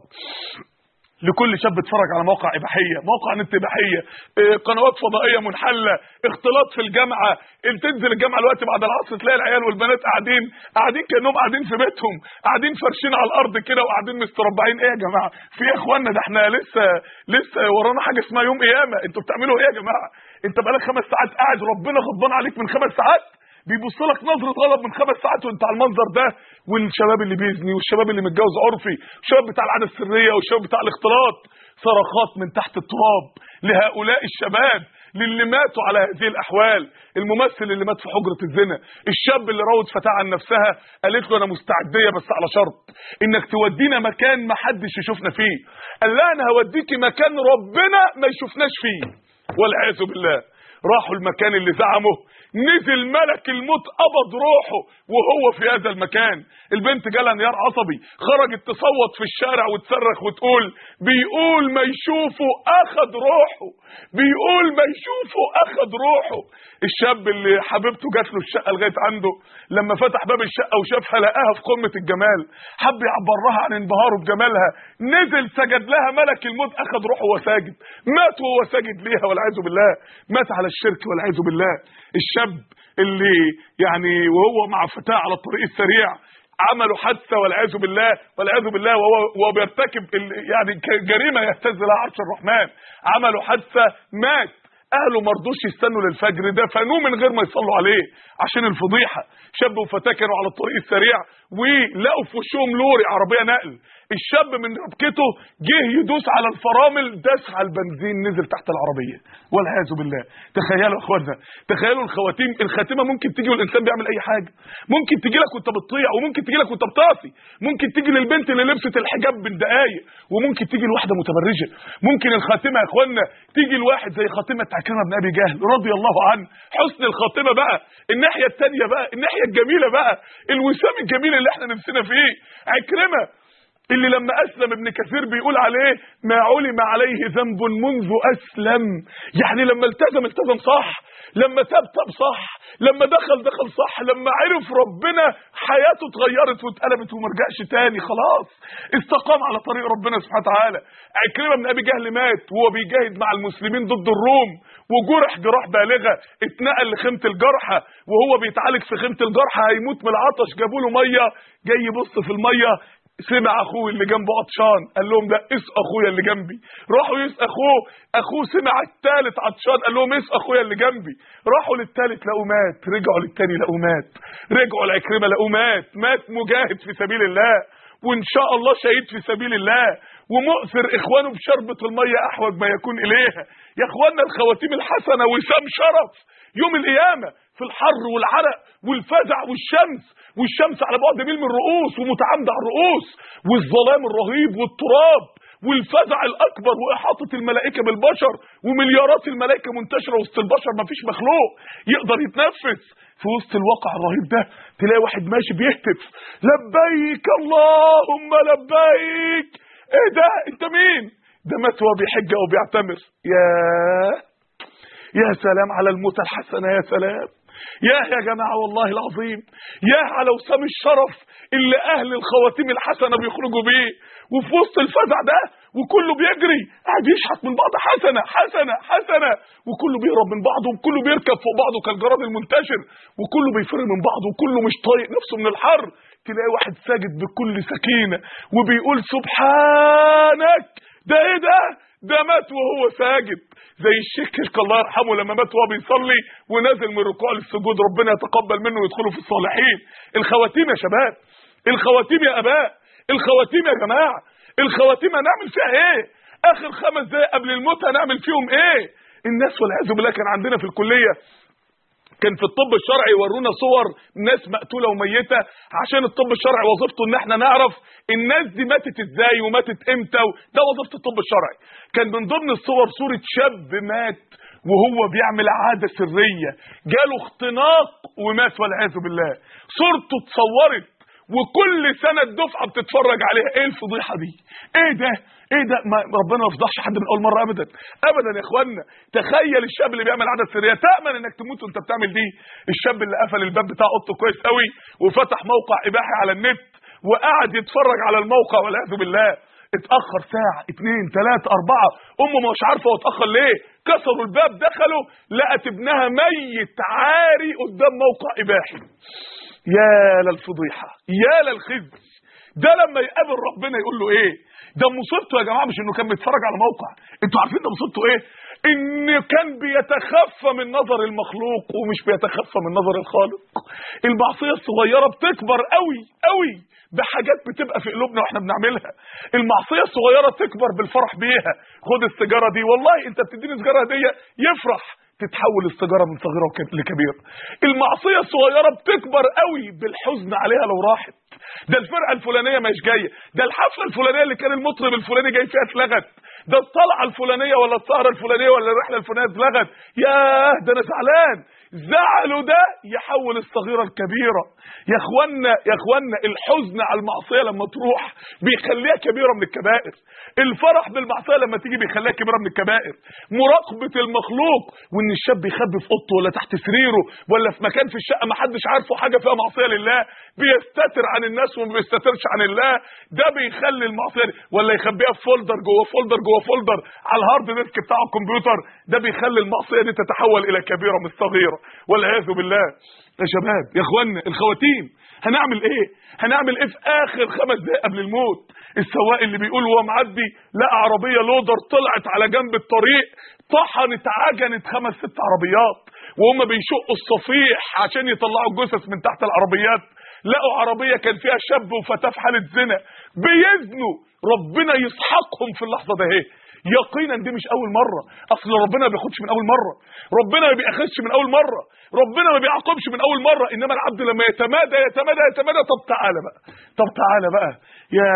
لكل شاب اتفرج على موقع اباحيه موقع نت اباحيه اه قنوات فضائيه منحله اختلاط في الجامعه تنزل الجامعه دلوقتي بعد العصر تلاقي العيال والبنات قاعدين قاعدين كانهم قاعدين في بيتهم قاعدين فرشين على الارض كده وقاعدين مستربعين ايه يا جماعه في يا اخوانا ده احنا لسه لسه ورانا حاجه اسمها يوم قيامه انتوا بتعملوا ايه يا جماعه انت بقالك خمس ساعات قاعد ربنا غضبان عليك من خمس ساعات بيبص لك نظره غضب من خمس ساعات وانت على المنظر ده والشباب اللي بيزني والشباب اللي متجوز عرفي والشباب بتاع العاده السريه والشباب بتاع الاختلاط صرخات من تحت التراب لهؤلاء الشباب للي ماتوا على هذه الاحوال الممثل اللي مات في حجره الزنا الشاب اللي راود فتاه عن نفسها قالت له انا مستعديه بس على شرط انك تودينا مكان ما حدش يشوفنا فيه قال لها انا هوديكي مكان ربنا ما يشوفناش فيه والعياذ بالله راحوا المكان اللي زعمه نزل ملك الموت قبض روحه وهو في هذا المكان البنت جالها انهيار عصبي خرجت تصوت في الشارع وتصرخ وتقول بيقول ما يشوفه اخد روحه بيقول ما يشوفه اخد روحه الشاب اللي حبيبته جات له الشقه لغايه عنده لما فتح باب الشقه وشافها لقاها في قمه الجمال حب يعبرها عن انبهاره بجمالها نزل سجد لها ملك الموت اخد روحه وهو ساجد مات وهو ساجد ليها والعياذ بالله مات على الشرك والعياذ بالله الشاب اللي يعني وهو مع فتاه على الطريق السريع عملوا حادثه والعياذ بالله والعياذ بالله وهو وهو بيرتكب ال- يعني ك- جريمه يهتز لها عرش الرحمن عملوا حادثه مات اهله ما رضوش يستنوا للفجر دفنوه من غير ما يصلوا عليه عشان الفضيحه شاب وفتاه كانوا على الطريق السريع ولقوا في وشهم لوري عربيه نقل الشاب من ربكته جه يدوس على الفرامل داس على البنزين نزل تحت العربيه والعياذ بالله تخيلوا يا اخوانا تخيلوا الخواتيم الخاتمه ممكن تيجي والانسان بيعمل اي حاجه ممكن تيجي لك وانت بتطيع وممكن تيجي لك وانت بتعصي ممكن تيجي للبنت اللي لبست الحجاب من دقايق وممكن تيجي لواحده متبرجه ممكن الخاتمه يا اخوانا تيجي لواحد زي خاتمه عكرمه بن ابي جهل رضي الله عنه حسن الخاتمه بقى الناحيه الثانيه بقى الناحيه الجميله بقى الوسام الجميل اللي احنا نفسنا فيه عكرمه اللي لما اسلم ابن كثير بيقول عليه ما علم عليه ذنب منذ اسلم يعني لما التزم التزم صح لما تاب تاب صح لما دخل دخل صح لما عرف ربنا حياته اتغيرت واتقلبت وما رجعش تاني خلاص استقام على طريق ربنا سبحانه وتعالى عكرمه بن ابي جهل مات وهو بيجاهد مع المسلمين ضد الروم وجرح جراح بالغه اتنقل لخيمه الجرحى وهو بيتعالج في خيمه الجرحى هيموت من العطش جابوا له ميه جاي يبص في الميه سمع اخوه اللي جنبه عطشان قال لهم ده اس اخويا اللي جنبي راحوا يس اخوه اخوه سمع الثالث عطشان قال لهم اس اخويا اللي جنبي راحوا للثالث لقوا مات رجعوا للثاني لقوا مات رجعوا لعكرمه لقوا مات مات مجاهد في سبيل الله وان شاء الله شهيد في سبيل الله ومؤثر اخوانه بشربة المية احوج ما يكون اليها يا اخواننا الخواتيم الحسنة وسام شرف يوم القيامة في الحر والعرق والفزع والشمس والشمس على بعد ميل من الرؤوس ومتعامدة على الرؤوس والظلام الرهيب والتراب والفزع الاكبر واحاطه الملائكه بالبشر ومليارات الملائكه منتشره وسط البشر مفيش مخلوق يقدر يتنفس في وسط الواقع الرهيب ده تلاقي واحد ماشي بيهتف لبيك اللهم لبيك ايه ده انت مين ده مات وهو بيحج او بيعتمر يا يا سلام على الموتى الحسنه يا سلام يا يا جماعه والله العظيم يا على وسام الشرف اللي اهل الخواتيم الحسنه بيخرجوا بيه وفي وسط الفزع ده وكله بيجري قاعد يشحت من بعض حسنه حسنه حسنه وكله بيهرب من بعضه وكله بيركب فوق بعضه كالجراد المنتشر وكله بيفر من بعضه وكله مش طايق نفسه من الحر تلاقي واحد ساجد بكل سكينه وبيقول سبحانك ده ايه ده ده مات وهو ساجد زي الشيخ كشك الله يرحمه لما مات وهو بيصلي ونازل من الركوع للسجود ربنا يتقبل منه ويدخله في الصالحين الخواتيم يا شباب الخواتيم يا اباء الخواتيم يا جماعه الخواتيم هنعمل فيها ايه اخر خمس دقايق قبل الموت هنعمل فيهم ايه الناس والعياذ بالله كان عندنا في الكليه كان في الطب الشرعي يورونا صور ناس مقتوله وميته عشان الطب الشرعي وظيفته ان احنا نعرف الناس دي ماتت ازاي وماتت امتى و... ده وظيفه الطب الشرعي كان من ضمن الصور صوره شاب مات وهو بيعمل عاده سريه جاله اختناق ومات والعياذ بالله صورته اتصورت وكل سنه الدفعه بتتفرج عليها ايه الفضيحه دي ايه ده ايه ده ما ربنا ما يفضحش حد من اول مره ابدا ابدا يا اخوانا تخيل الشاب اللي بيعمل عاده سريه تامن انك تموت وانت بتعمل دي الشاب اللي قفل الباب بتاع اوضته كويس قوي وفتح موقع اباحي على النت وقعد يتفرج على الموقع والعياذ بالله اتاخر ساعه اتنين تلاته اربعه امه مش عارفه هو اتاخر ليه كسروا الباب دخلوا لقت ابنها ميت عاري قدام موقع اباحي يا للفضيحه يا للخزي ده لما يقابل ربنا يقول له ايه ده مصيبته يا جماعه مش انه كان بيتفرج على موقع انتوا عارفين ده مصيبته ايه ان كان بيتخفى من نظر المخلوق ومش بيتخفى من نظر الخالق المعصيه الصغيره بتكبر قوي قوي بحاجات بتبقى في قلوبنا واحنا بنعملها المعصيه الصغيره تكبر بالفرح بيها خد السيجاره دي والله انت بتديني سيجاره هديه يفرح تتحول السيجاره من صغيره لكبيره المعصيه الصغيره بتكبر قوي بالحزن عليها لو راحت ده الفرقه الفلانيه مش جايه ده الحفله الفلانيه اللي كان المطرب الفلاني جاي فيها اتلغت ده الطلعه الفلانيه ولا السهره الفلانيه ولا الرحله الفلانيه اتلغت ياه ده انا زعلان زعله ده يحول الصغيره الكبيره يا اخوانا يا اخوانا الحزن على المعصيه لما تروح بيخليها كبيره من الكبائر الفرح بالمعصيه لما تيجي بيخليها كبيره من الكبائر مراقبه المخلوق وان الشاب يخبي في اوضته ولا تحت سريره ولا في مكان في الشقه ما حدش عارفه حاجه فيها معصيه لله بيستتر عن الناس وما بيستترش عن الله ده بيخلي المعصيه دي. ولا يخبيها في فولدر جوه فولدر جوه جوه فولدر على الهارد ديسك بتاع الكمبيوتر ده بيخلي المعصيه دي تتحول الى كبيره مش صغيره والعياذ بالله يا شباب يا اخوانا الخواتيم هنعمل ايه هنعمل ايه في اخر خمس دقايق قبل الموت السواق اللي بيقول وهو معدي لقى عربيه لودر طلعت على جنب الطريق طحنت عجنت خمس ست عربيات وهم بيشقوا الصفيح عشان يطلعوا الجثث من تحت العربيات لقوا عربيه كان فيها شاب وفتاه في حاله زنا بيزنوا ربنا يسحقهم في اللحظه ده اهي يقينا دي مش اول مره اصل ربنا ما بياخدش من اول مره ربنا ما بياخدش من اول مره ربنا ما بيعاقبش من اول مره انما العبد لما يتمادى يتمادى يتمادى طب تعالى بقى طب تعالى بقى يا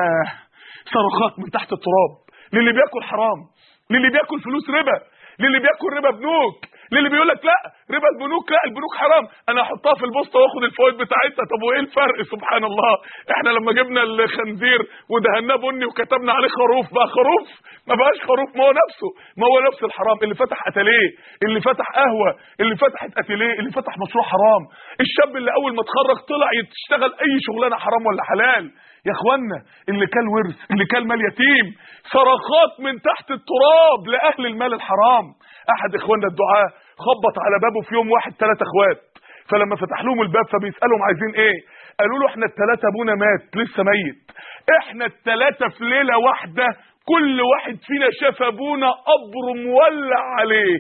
صرخات من تحت التراب للي بياكل حرام للي بياكل فلوس ربا للي بياكل ربا بنوك للي بيقول لك لا ربا البنوك لا البنوك حرام انا احطها في البوسطه واخد الفوائد بتاعتها طب وايه الفرق سبحان الله احنا لما جبنا الخنزير ودهناه بني وكتبنا عليه خروف بقى خروف ما بقاش خروف ما هو نفسه ما هو نفس الحرام اللي فتح اتليه اللي فتح قهوه اللي فتحت اتليه اللي فتح مشروع حرام الشاب اللي اول ما اتخرج طلع يشتغل اي شغلانه حرام ولا حلال يا اخوانا اللي كان ورث اللي كان مال يتيم صرخات من تحت التراب لاهل المال الحرام احد اخواننا الدعاء خبط على بابه في يوم واحد ثلاثة اخوات فلما فتح لهم الباب فبيسالهم عايزين ايه قالوا له احنا الثلاثه ابونا مات لسه ميت احنا الثلاثه في ليله واحده كل واحد فينا شاف ابونا قبر مولع عليه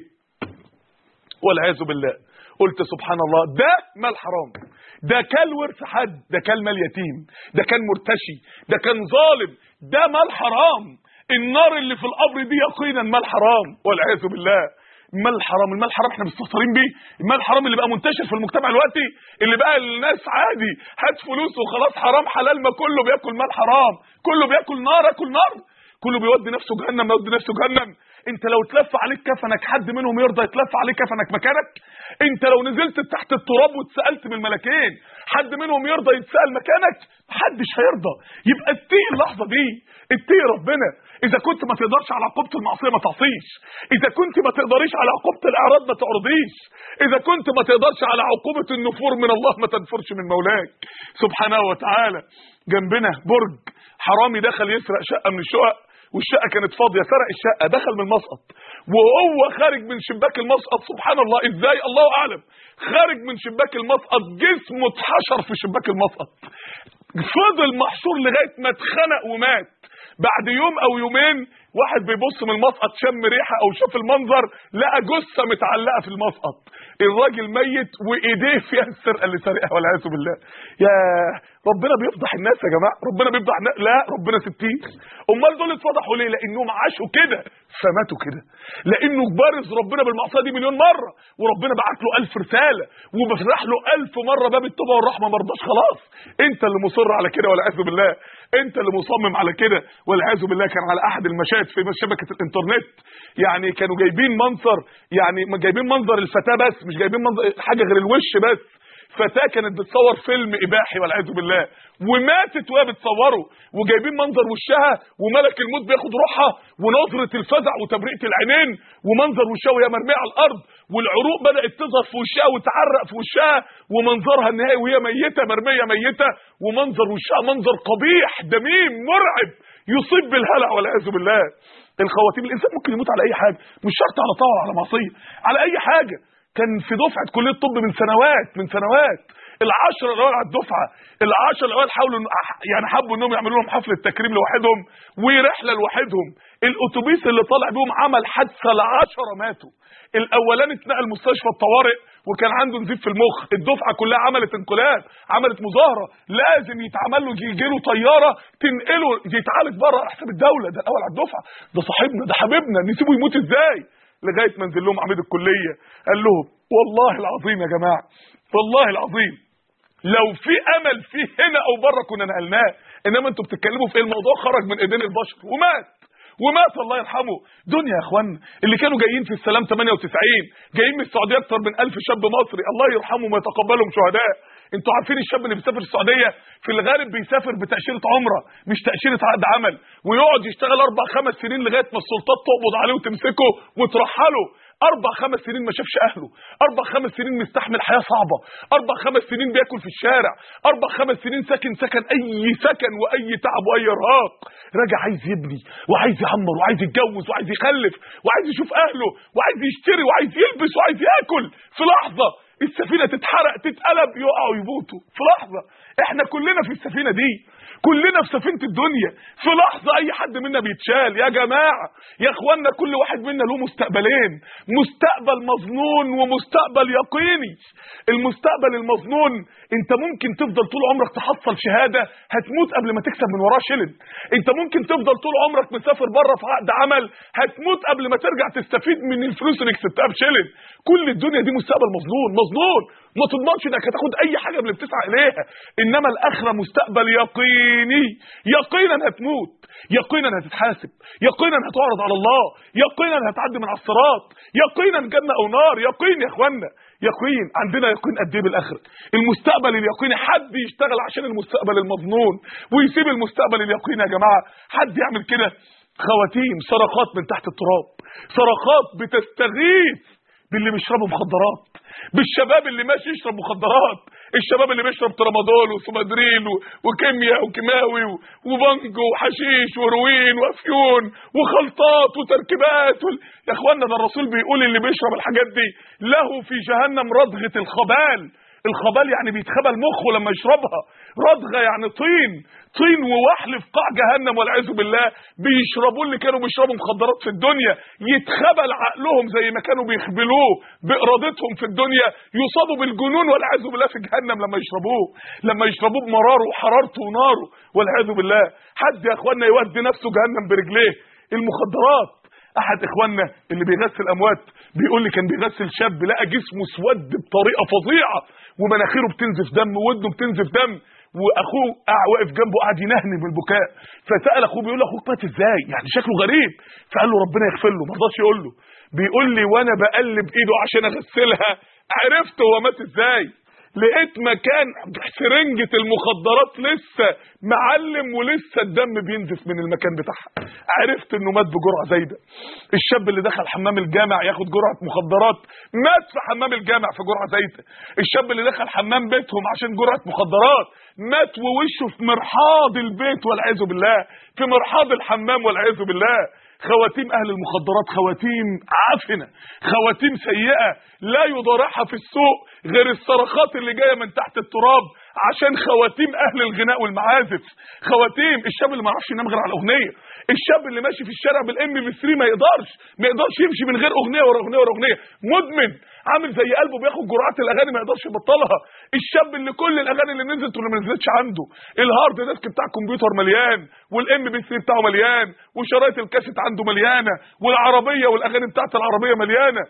والعياذ بالله قلت سبحان الله ده مال حرام ده كان ورث حد ده كان مال يتيم ده كان مرتشي ده كان ظالم ده مال حرام النار اللي في القبر دي يقينا مال حرام والعياذ بالله المال الحرام المال الحرام احنا مستهترين بيه المال الحرام اللي بقى منتشر في المجتمع دلوقتي اللي بقى الناس عادي هات فلوس وخلاص حرام حلال ما كله بياكل مال حرام كله بياكل نار اكل نار كله بيودي نفسه جهنم يودي نفسه جهنم انت لو اتلف عليك كفنك حد منهم يرضى يتلف عليك كفنك مكانك انت لو نزلت تحت التراب واتسالت من الملكين حد منهم يرضى يتسال مكانك محدش هيرضى يبقى اتقي اللحظه دي اتقي ربنا اذا كنت ما تقدرش على عقوبه المعصيه ما تعصيش اذا كنت ما تقدريش على عقوبه الاعراض ما تعرضيش اذا كنت ما تقدرش على عقوبه النفور من الله ما تنفرش من مولاك سبحانه وتعالى جنبنا برج حرامي دخل يسرق شقه من الشقق والشقه كانت فاضيه سرق الشقه دخل من المسقط وهو خارج من شباك المسقط سبحان الله ازاي الله اعلم خارج من شباك المسقط جسمه اتحشر في شباك المسقط فضل محشور لغايه ما اتخنق ومات بعد يوم او يومين واحد بيبص من المسقط شم ريحه او شاف المنظر لقى جثه متعلقه في المسقط الراجل ميت وايديه فيها السرقه اللي سرقها والعياذ بالله يا ربنا بيفضح الناس يا جماعه ربنا بيفضح الناس لا ربنا ستير امال دول اتفضحوا ليه لانهم عاشوا كده فماتوا كده لانه بارز ربنا بالمعصيه دي مليون مره وربنا بعت له ألف رساله وبفتح له ألف مره باب التوبه والرحمه ما رضاش خلاص انت اللي مصر على كده والعياذ بالله انت اللي مصمم على كده والعياذ بالله كان على احد المشاهد في شبكه الانترنت يعني كانوا جايبين منظر يعني جايبين منظر الفتاه بس مش جايبين منظر حاجه غير الوش بس فتاه كانت بتصور فيلم اباحي والعياذ بالله وماتت وهي بتصوره وجايبين منظر وشها وملك الموت بياخد روحها ونظره الفزع وتبرئه العينين ومنظر وشها وهي مرميه على الارض والعروق بدات تظهر في وشها وتعرق في وشها ومنظرها النهائي وهي ميته مرميه ميته ومنظر وشها منظر قبيح دميم مرعب يصيب بالهلع والعياذ بالله الخواتيم الانسان ممكن يموت على اي حاجه مش شرط على طاعه على معصيه على اي حاجه كان في دفعه كليه الطب من سنوات من سنوات العشرة الاوائل على الدفعه العشرة الاوائل حاولوا يعني حبوا انهم يعملوا لهم حفله تكريم لوحدهم ورحله لوحدهم الاتوبيس اللي طالع بيهم عمل حادثه العشرة ماتوا الاولاني اتنقل مستشفى الطوارئ وكان عنده نزيف في المخ الدفعه كلها عملت انقلاب عملت مظاهره لازم يتعمل له يجي له طياره تنقله يتعالج بره احسن الدوله ده الاول على الدفعه ده صاحبنا ده حبيبنا نسيبه يموت ازاي لغايه ما نزل لهم عميد الكليه قال لهم والله العظيم يا جماعه والله العظيم لو في امل فيه هنا او بره كنا نقلناه انما انتوا بتتكلموا في ايه الموضوع خرج من ايدين البشر ومات ومات الله يرحمه دنيا يا اخوانا اللي كانوا جايين في السلام 98 جايين من السعوديه اكتر من 1000 شاب مصري الله يرحمهم ويتقبلهم شهداء انتوا عارفين الشاب اللي بيسافر السعوديه في الغالب بيسافر بتاشيره عمره مش تاشيره عقد عمل ويقعد يشتغل اربع خمس سنين لغايه ما السلطات تقبض عليه وتمسكه وترحله اربع خمس سنين ما شافش اهله اربع خمس سنين مستحمل حياه صعبه اربع خمس سنين بياكل في الشارع اربع خمس سنين ساكن سكن اي سكن واي تعب واي ارهاق راجع عايز يبني وعايز يعمر وعايز يتجوز وعايز يخلف وعايز يشوف اهله وعايز يشتري وعايز يلبس وعايز ياكل في لحظه السفينه تتحرق تتقلب يقعوا يموتوا في لحظه احنا كلنا في السفينه دي كلنا في سفينه الدنيا في لحظه اي حد منا بيتشال يا جماعه يا اخوانا كل واحد منا له مستقبلين مستقبل مظنون ومستقبل يقيني المستقبل المظنون انت ممكن تفضل طول عمرك تحصل شهاده هتموت قبل ما تكسب من وراه شلن انت ممكن تفضل طول عمرك مسافر بره في عقد عمل هتموت قبل ما ترجع تستفيد من الفلوس اللي كسبتها بشلن كل الدنيا دي مستقبل مظنون مظنون ما تضمنش انك هتاخد اي حاجه من اللي بتسعى اليها انما الاخره مستقبل يقيني يقينا هتموت يقينا هتتحاسب يقينا هتعرض على الله يقينا هتعدي من على الصراط يقينا جنه او نار يقين يا اخوانا يقين عندنا يقين قد ايه بالاخره المستقبل اليقيني حد يشتغل عشان المستقبل المظنون ويسيب المستقبل اليقيني يا جماعه حد يعمل كده خواتيم صرخات من تحت التراب صرخات بتستغيث باللي بيشربوا مخدرات بالشباب اللي ماشي يشرب مخدرات الشباب اللي بيشرب ترامادول وسومادرين وكيمياء وكيماوي وبنج وحشيش وروين وافيون وخلطات وتركيبات وال... يا اخوانا ده الرسول بيقول اللي بيشرب الحاجات دي له في جهنم ردغه الخبال الخبال يعني بيتخبل مخه لما يشربها ردغه يعني طين طين ووحل في قاع جهنم والعياذ بالله بيشربوا اللي كانوا بيشربوا مخدرات في الدنيا يتخبل عقلهم زي ما كانوا بيخبلوه بارادتهم في الدنيا يصابوا بالجنون والعياذ بالله في جهنم لما يشربوه لما يشربوه بمراره وحرارته وناره والعياذ بالله حد يا اخوانا يودي نفسه جهنم برجليه المخدرات احد اخواننا اللي بيغسل اموات بيقول لي كان بيغسل شاب لقى جسمه اسود بطريقه فظيعه ومناخيره بتنزف دم وودنه بتنزف دم واخوه قاعد واقف جنبه قاعد ينهني بالبكاء فسال اخوه بيقول له اخوك مات ازاي يعني شكله غريب فقال له ربنا يغفر له ما رضاش يقول له بيقول لي وانا بقلب ايده عشان اغسلها عرفت هو مات ازاي لقيت مكان سرنجة المخدرات لسه معلم ولسه الدم بينزف من المكان بتاعها عرفت انه مات بجرعة زايدة الشاب اللي دخل حمام الجامع ياخد جرعة مخدرات مات في حمام الجامع في جرعة زايدة الشاب اللي دخل حمام بيتهم عشان جرعة مخدرات مات ووشه في مرحاض البيت والعياذ بالله في مرحاض الحمام والعياذ بالله خواتيم اهل المخدرات خواتيم عفنه خواتيم سيئه لا يضارعها في السوق غير الصرخات اللي جايه من تحت التراب عشان خواتيم اهل الغناء والمعازف خواتيم الشاب اللي ما يعرفش ينام غير على الاغنيه الشاب اللي ماشي في الشارع بالام بي 3 ما يقدرش ما يقدرش يمشي من غير اغنيه ورا اغنيه ورا اغنيه مدمن عامل زي قلبه بياخد جرعات الاغاني ما يقدرش يبطلها الشاب اللي كل الاغاني اللي نزلت واللي ما نزلتش عنده الهارد ديسك بتاع الكمبيوتر مليان والام بي 3 بتاعه مليان وشرايط الكاسيت عنده مليانه والعربيه والاغاني بتاعت العربيه مليانه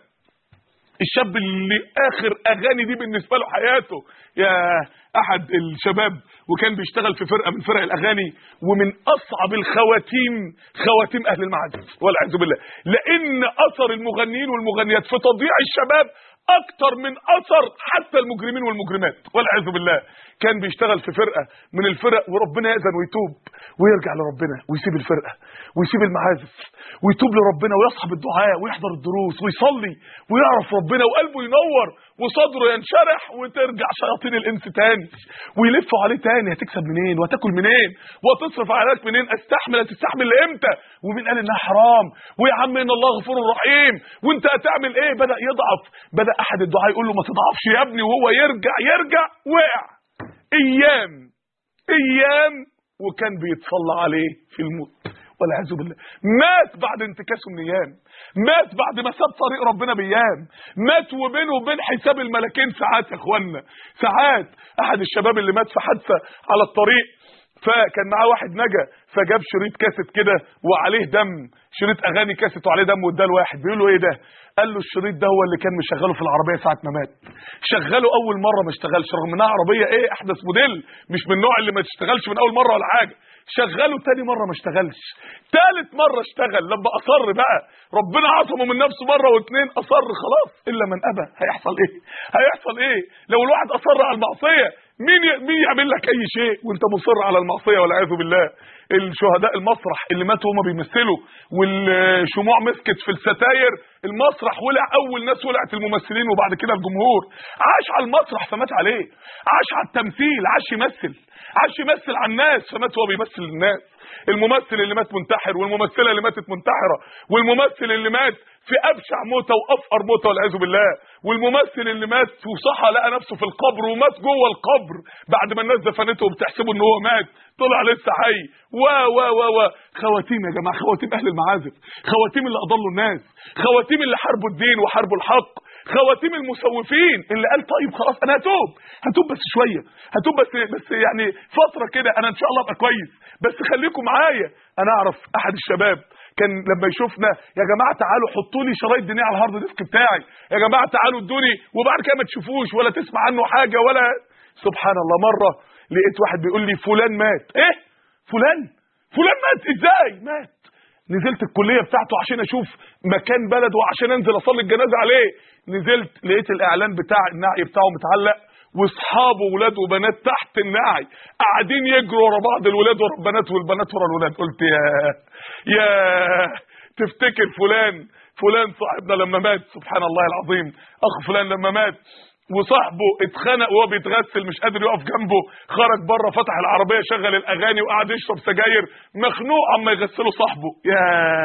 الشاب اللي اخر اغاني دي بالنسبه له حياته يا احد الشباب وكان بيشتغل في فرقه من فرق الاغاني ومن اصعب الخواتيم خواتيم اهل المعازف والعياذ بالله لان اثر المغنيين والمغنيات في تضييع الشباب اكتر من اثر حتى المجرمين والمجرمات والعياذ بالله كان بيشتغل في فرقه من الفرق وربنا ياذن ويتوب ويرجع لربنا ويسيب الفرقه ويسيب المعازف ويتوب لربنا ويصحب الدعاء ويحضر الدروس ويصلي ويعرف ربنا وقلبه ينور وصدره ينشرح وترجع شياطين الانس تاني ويلفوا عليه تاني هتكسب منين وهتاكل منين وهتصرف عليك منين استحمل هتستحمل لامتى ومين قال انها حرام ويا عم ان الله غفور رحيم وانت هتعمل ايه بدا يضعف بدا احد الدعاء يقول له ما تضعفش يا ابني وهو يرجع يرجع وقع ايام ايام وكان بيتصلى عليه في الموت والعياذ بالله مات بعد انتكاسه من ايام مات بعد ما ساب طريق ربنا بايام مات وبينه وبين حساب الملكين ساعات يا اخوانا ساعات احد الشباب اللي مات في حادثه على الطريق فكان معاه واحد نجا فجاب شريط كاسيت كده وعليه دم شريط اغاني كاسيت وعليه دم واداه لواحد بيقول له ايه ده قال له الشريط ده هو اللي كان مشغله في العربيه ساعه ما مات شغله اول مره ما اشتغلش رغم انها عربيه ايه احدث موديل مش من النوع اللي ما تشتغلش من اول مره ولا حاجه شغله تاني مره ما اشتغلش تالت مره اشتغل لما اصر بقى ربنا عصمه من نفسه مره واثنين اصر خلاص الا من ابى هيحصل ايه هيحصل ايه لو الواحد اصر على المعصيه مين ي... مين يعمل لك اي شيء وانت مصر على المعصيه والعياذ بالله الشهداء المسرح اللي ماتوا هما بيمثلوا والشموع مسكت في الستاير المسرح ولع اول ناس ولعت الممثلين وبعد كده الجمهور عاش على المسرح فمات عليه عاش على التمثيل عاش يمثل عاش يمثل على الناس فمات وهو بيمثل الناس الممثل اللي مات منتحر والممثله اللي ماتت منتحره والممثل اللي مات في ابشع موته وافقر موته والعياذ بالله والممثل اللي مات وصحى لقى نفسه في القبر ومات جوه القبر بعد ما الناس دفنته وبتحسبه ان هو مات طلع لسه حي و و و و خواتيم يا جماعه خواتيم اهل المعازف خواتيم اللي اضلوا الناس خواتيم اللي حاربوا الدين وحاربوا الحق خواتيم المسوفين اللي قال طيب خلاص انا هتوب هتوب بس شويه هتوب بس بس يعني فتره كده انا ان شاء الله ابقى كويس بس خليكم معايا انا اعرف احد الشباب كان لما يشوفنا يا جماعه تعالوا حطوا لي شرايط دينيه على الهارد ديسك بتاعي يا جماعه تعالوا ادوني وبعد كده ما تشوفوش ولا تسمع عنه حاجه ولا سبحان الله مره لقيت واحد بيقول لي فلان مات ايه فلان فلان مات ازاي مات نزلت الكليه بتاعته عشان اشوف مكان بلده وعشان انزل اصلي الجنازه عليه نزلت لقيت الاعلان بتاع النعي بتاعه متعلق واصحابه ولاد وبنات تحت النعي قاعدين يجروا ورا بعض الولاد ورا البنات والبنات ورا الولاد قلت يا يا تفتكر فلان فلان صاحبنا لما مات سبحان الله العظيم اخ فلان لما مات وصاحبه اتخنق وهو بيتغسل مش قادر يقف جنبه خرج بره فتح العربيه شغل الاغاني وقعد يشرب سجاير مخنوق اما يغسله صاحبه يا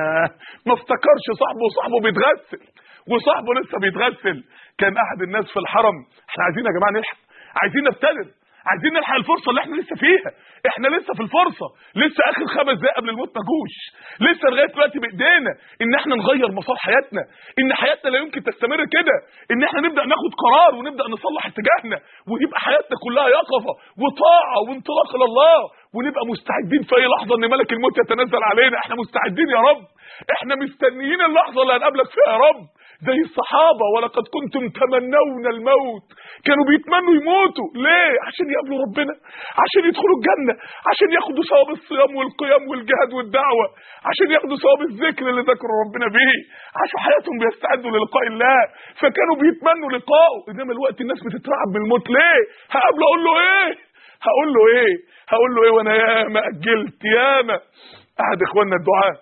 ما افتكرش صاحبه وصاحبه بيتغسل وصاحبه لسه بيتغسل كان احد الناس في الحرم احنا عايزين يا جماعه نلحق عايزين نبتدر عايزين نلحق الفرصه اللي احنا لسه فيها احنا لسه في الفرصه لسه اخر خمس دقايق قبل الموت ما جوش لسه لغايه دلوقتي بايدينا ان احنا نغير مسار حياتنا ان حياتنا لا يمكن تستمر كده ان احنا نبدا ناخد قرار ونبدا نصلح اتجاهنا ويبقى حياتنا كلها يقظه وطاعه وانطلاق الى الله ونبقى مستعدين في اي لحظه ان ملك الموت يتنزل علينا احنا مستعدين يا رب احنا مستنيين اللحظه اللي هنقابلك فيها يا رب زي الصحابة ولقد كنتم تمنون الموت كانوا بيتمنوا يموتوا ليه عشان يقابلوا ربنا عشان يدخلوا الجنة عشان ياخدوا ثواب الصيام والقيام والجهاد والدعوة عشان ياخدوا ثواب الذكر اللي ذكروا ربنا بيه عاشوا حياتهم بيستعدوا للقاء الله فكانوا بيتمنوا لقائه انما الوقت الناس بتترعب من الموت ليه هقابله اقول له ايه هقول له ايه هقول له ايه وانا ياما اجلت ياما احد اخواننا الدعاه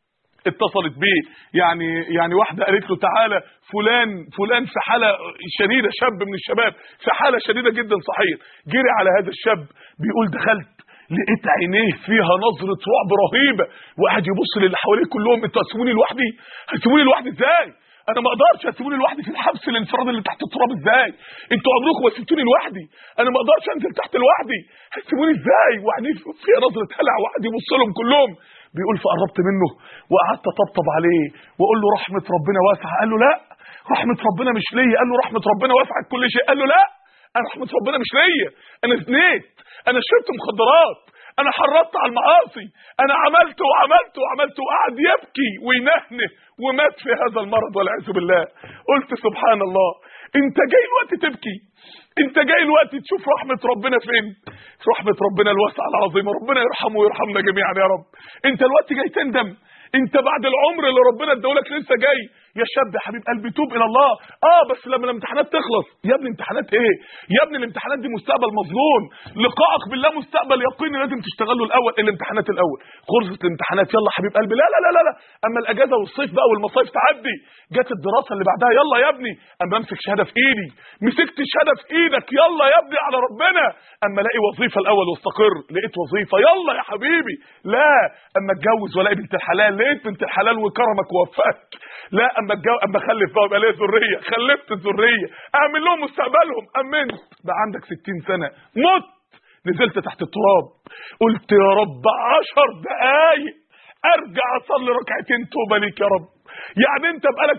اتصلت بيه يعني يعني واحده قالت له تعالى فلان فلان في حاله شديده شاب من الشباب في حاله شديده جدا صحيح جري على هذا الشاب بيقول دخلت لقيت عينيه فيها نظره رعب رهيبه وقعد يبص للي حواليه كلهم انتوا هتسيبوني لوحدي هتسيبوني لوحدي ازاي انا ما اقدرش هتسيبوني لوحدي في الحبس الانفرادي اللي تحت التراب ازاي انتوا عمركم ما سبتوني لوحدي انا ما اقدرش انزل تحت لوحدي هتسيبوني ازاي وعينيه فيها نظره هلع وقعد يبص لهم كلهم بيقول فقربت منه وقعدت اطبطب عليه واقول له رحمه ربنا واسعه قال له لا رحمه ربنا مش ليا قال له رحمه ربنا واسعه كل شيء قال له لا انا رحمه ربنا مش ليا انا زنيت انا شربت مخدرات انا حرضت على المعاصي انا عملت وعملت وعملت وقعد يبكي وينهنه ومات في هذا المرض والعياذ بالله قلت سبحان الله انت جاي الوقت تبكي انت جاي الوقت تشوف رحمة ربنا فين رحمة ربنا الواسعة العظيمة ربنا يرحمه ويرحمنا جميعا يا رب انت الوقت جاي تندم انت بعد العمر اللي ربنا ادولك لسه جاي يا شاب يا حبيب قلبي توب الى الله اه بس لما الامتحانات تخلص يا ابني امتحانات ايه يا ابني الامتحانات دي مستقبل مظنون لقائك بالله مستقبل يقيني لازم تشتغل له الاول الامتحانات الاول خلصت الامتحانات يلا حبيب قلبي لا لا لا لا, لا. اما الاجازه والصيف بقى والمصايف تعدي جت الدراسه اللي بعدها يلا يا ابني اما امسك شهاده في ايدي مسكت الشهاده في ايدك يلا يا ابني على ربنا اما الاقي وظيفه الاول واستقر لقيت وظيفه يلا يا حبيبي لا اما اتجوز والاقي بنت الحلال لقيت بنت الحلال وكرمك ووفقك لا اما اتجوز اما اخلف بقى يبقى ليا ذريه خلفت الذريه اعمل لهم مستقبلهم امنت بقى عندك 60 سنه مت نزلت تحت التراب قلت يا رب عشر دقايق ارجع اصلي ركعتين توبه ليك يا رب يعني انت بقالك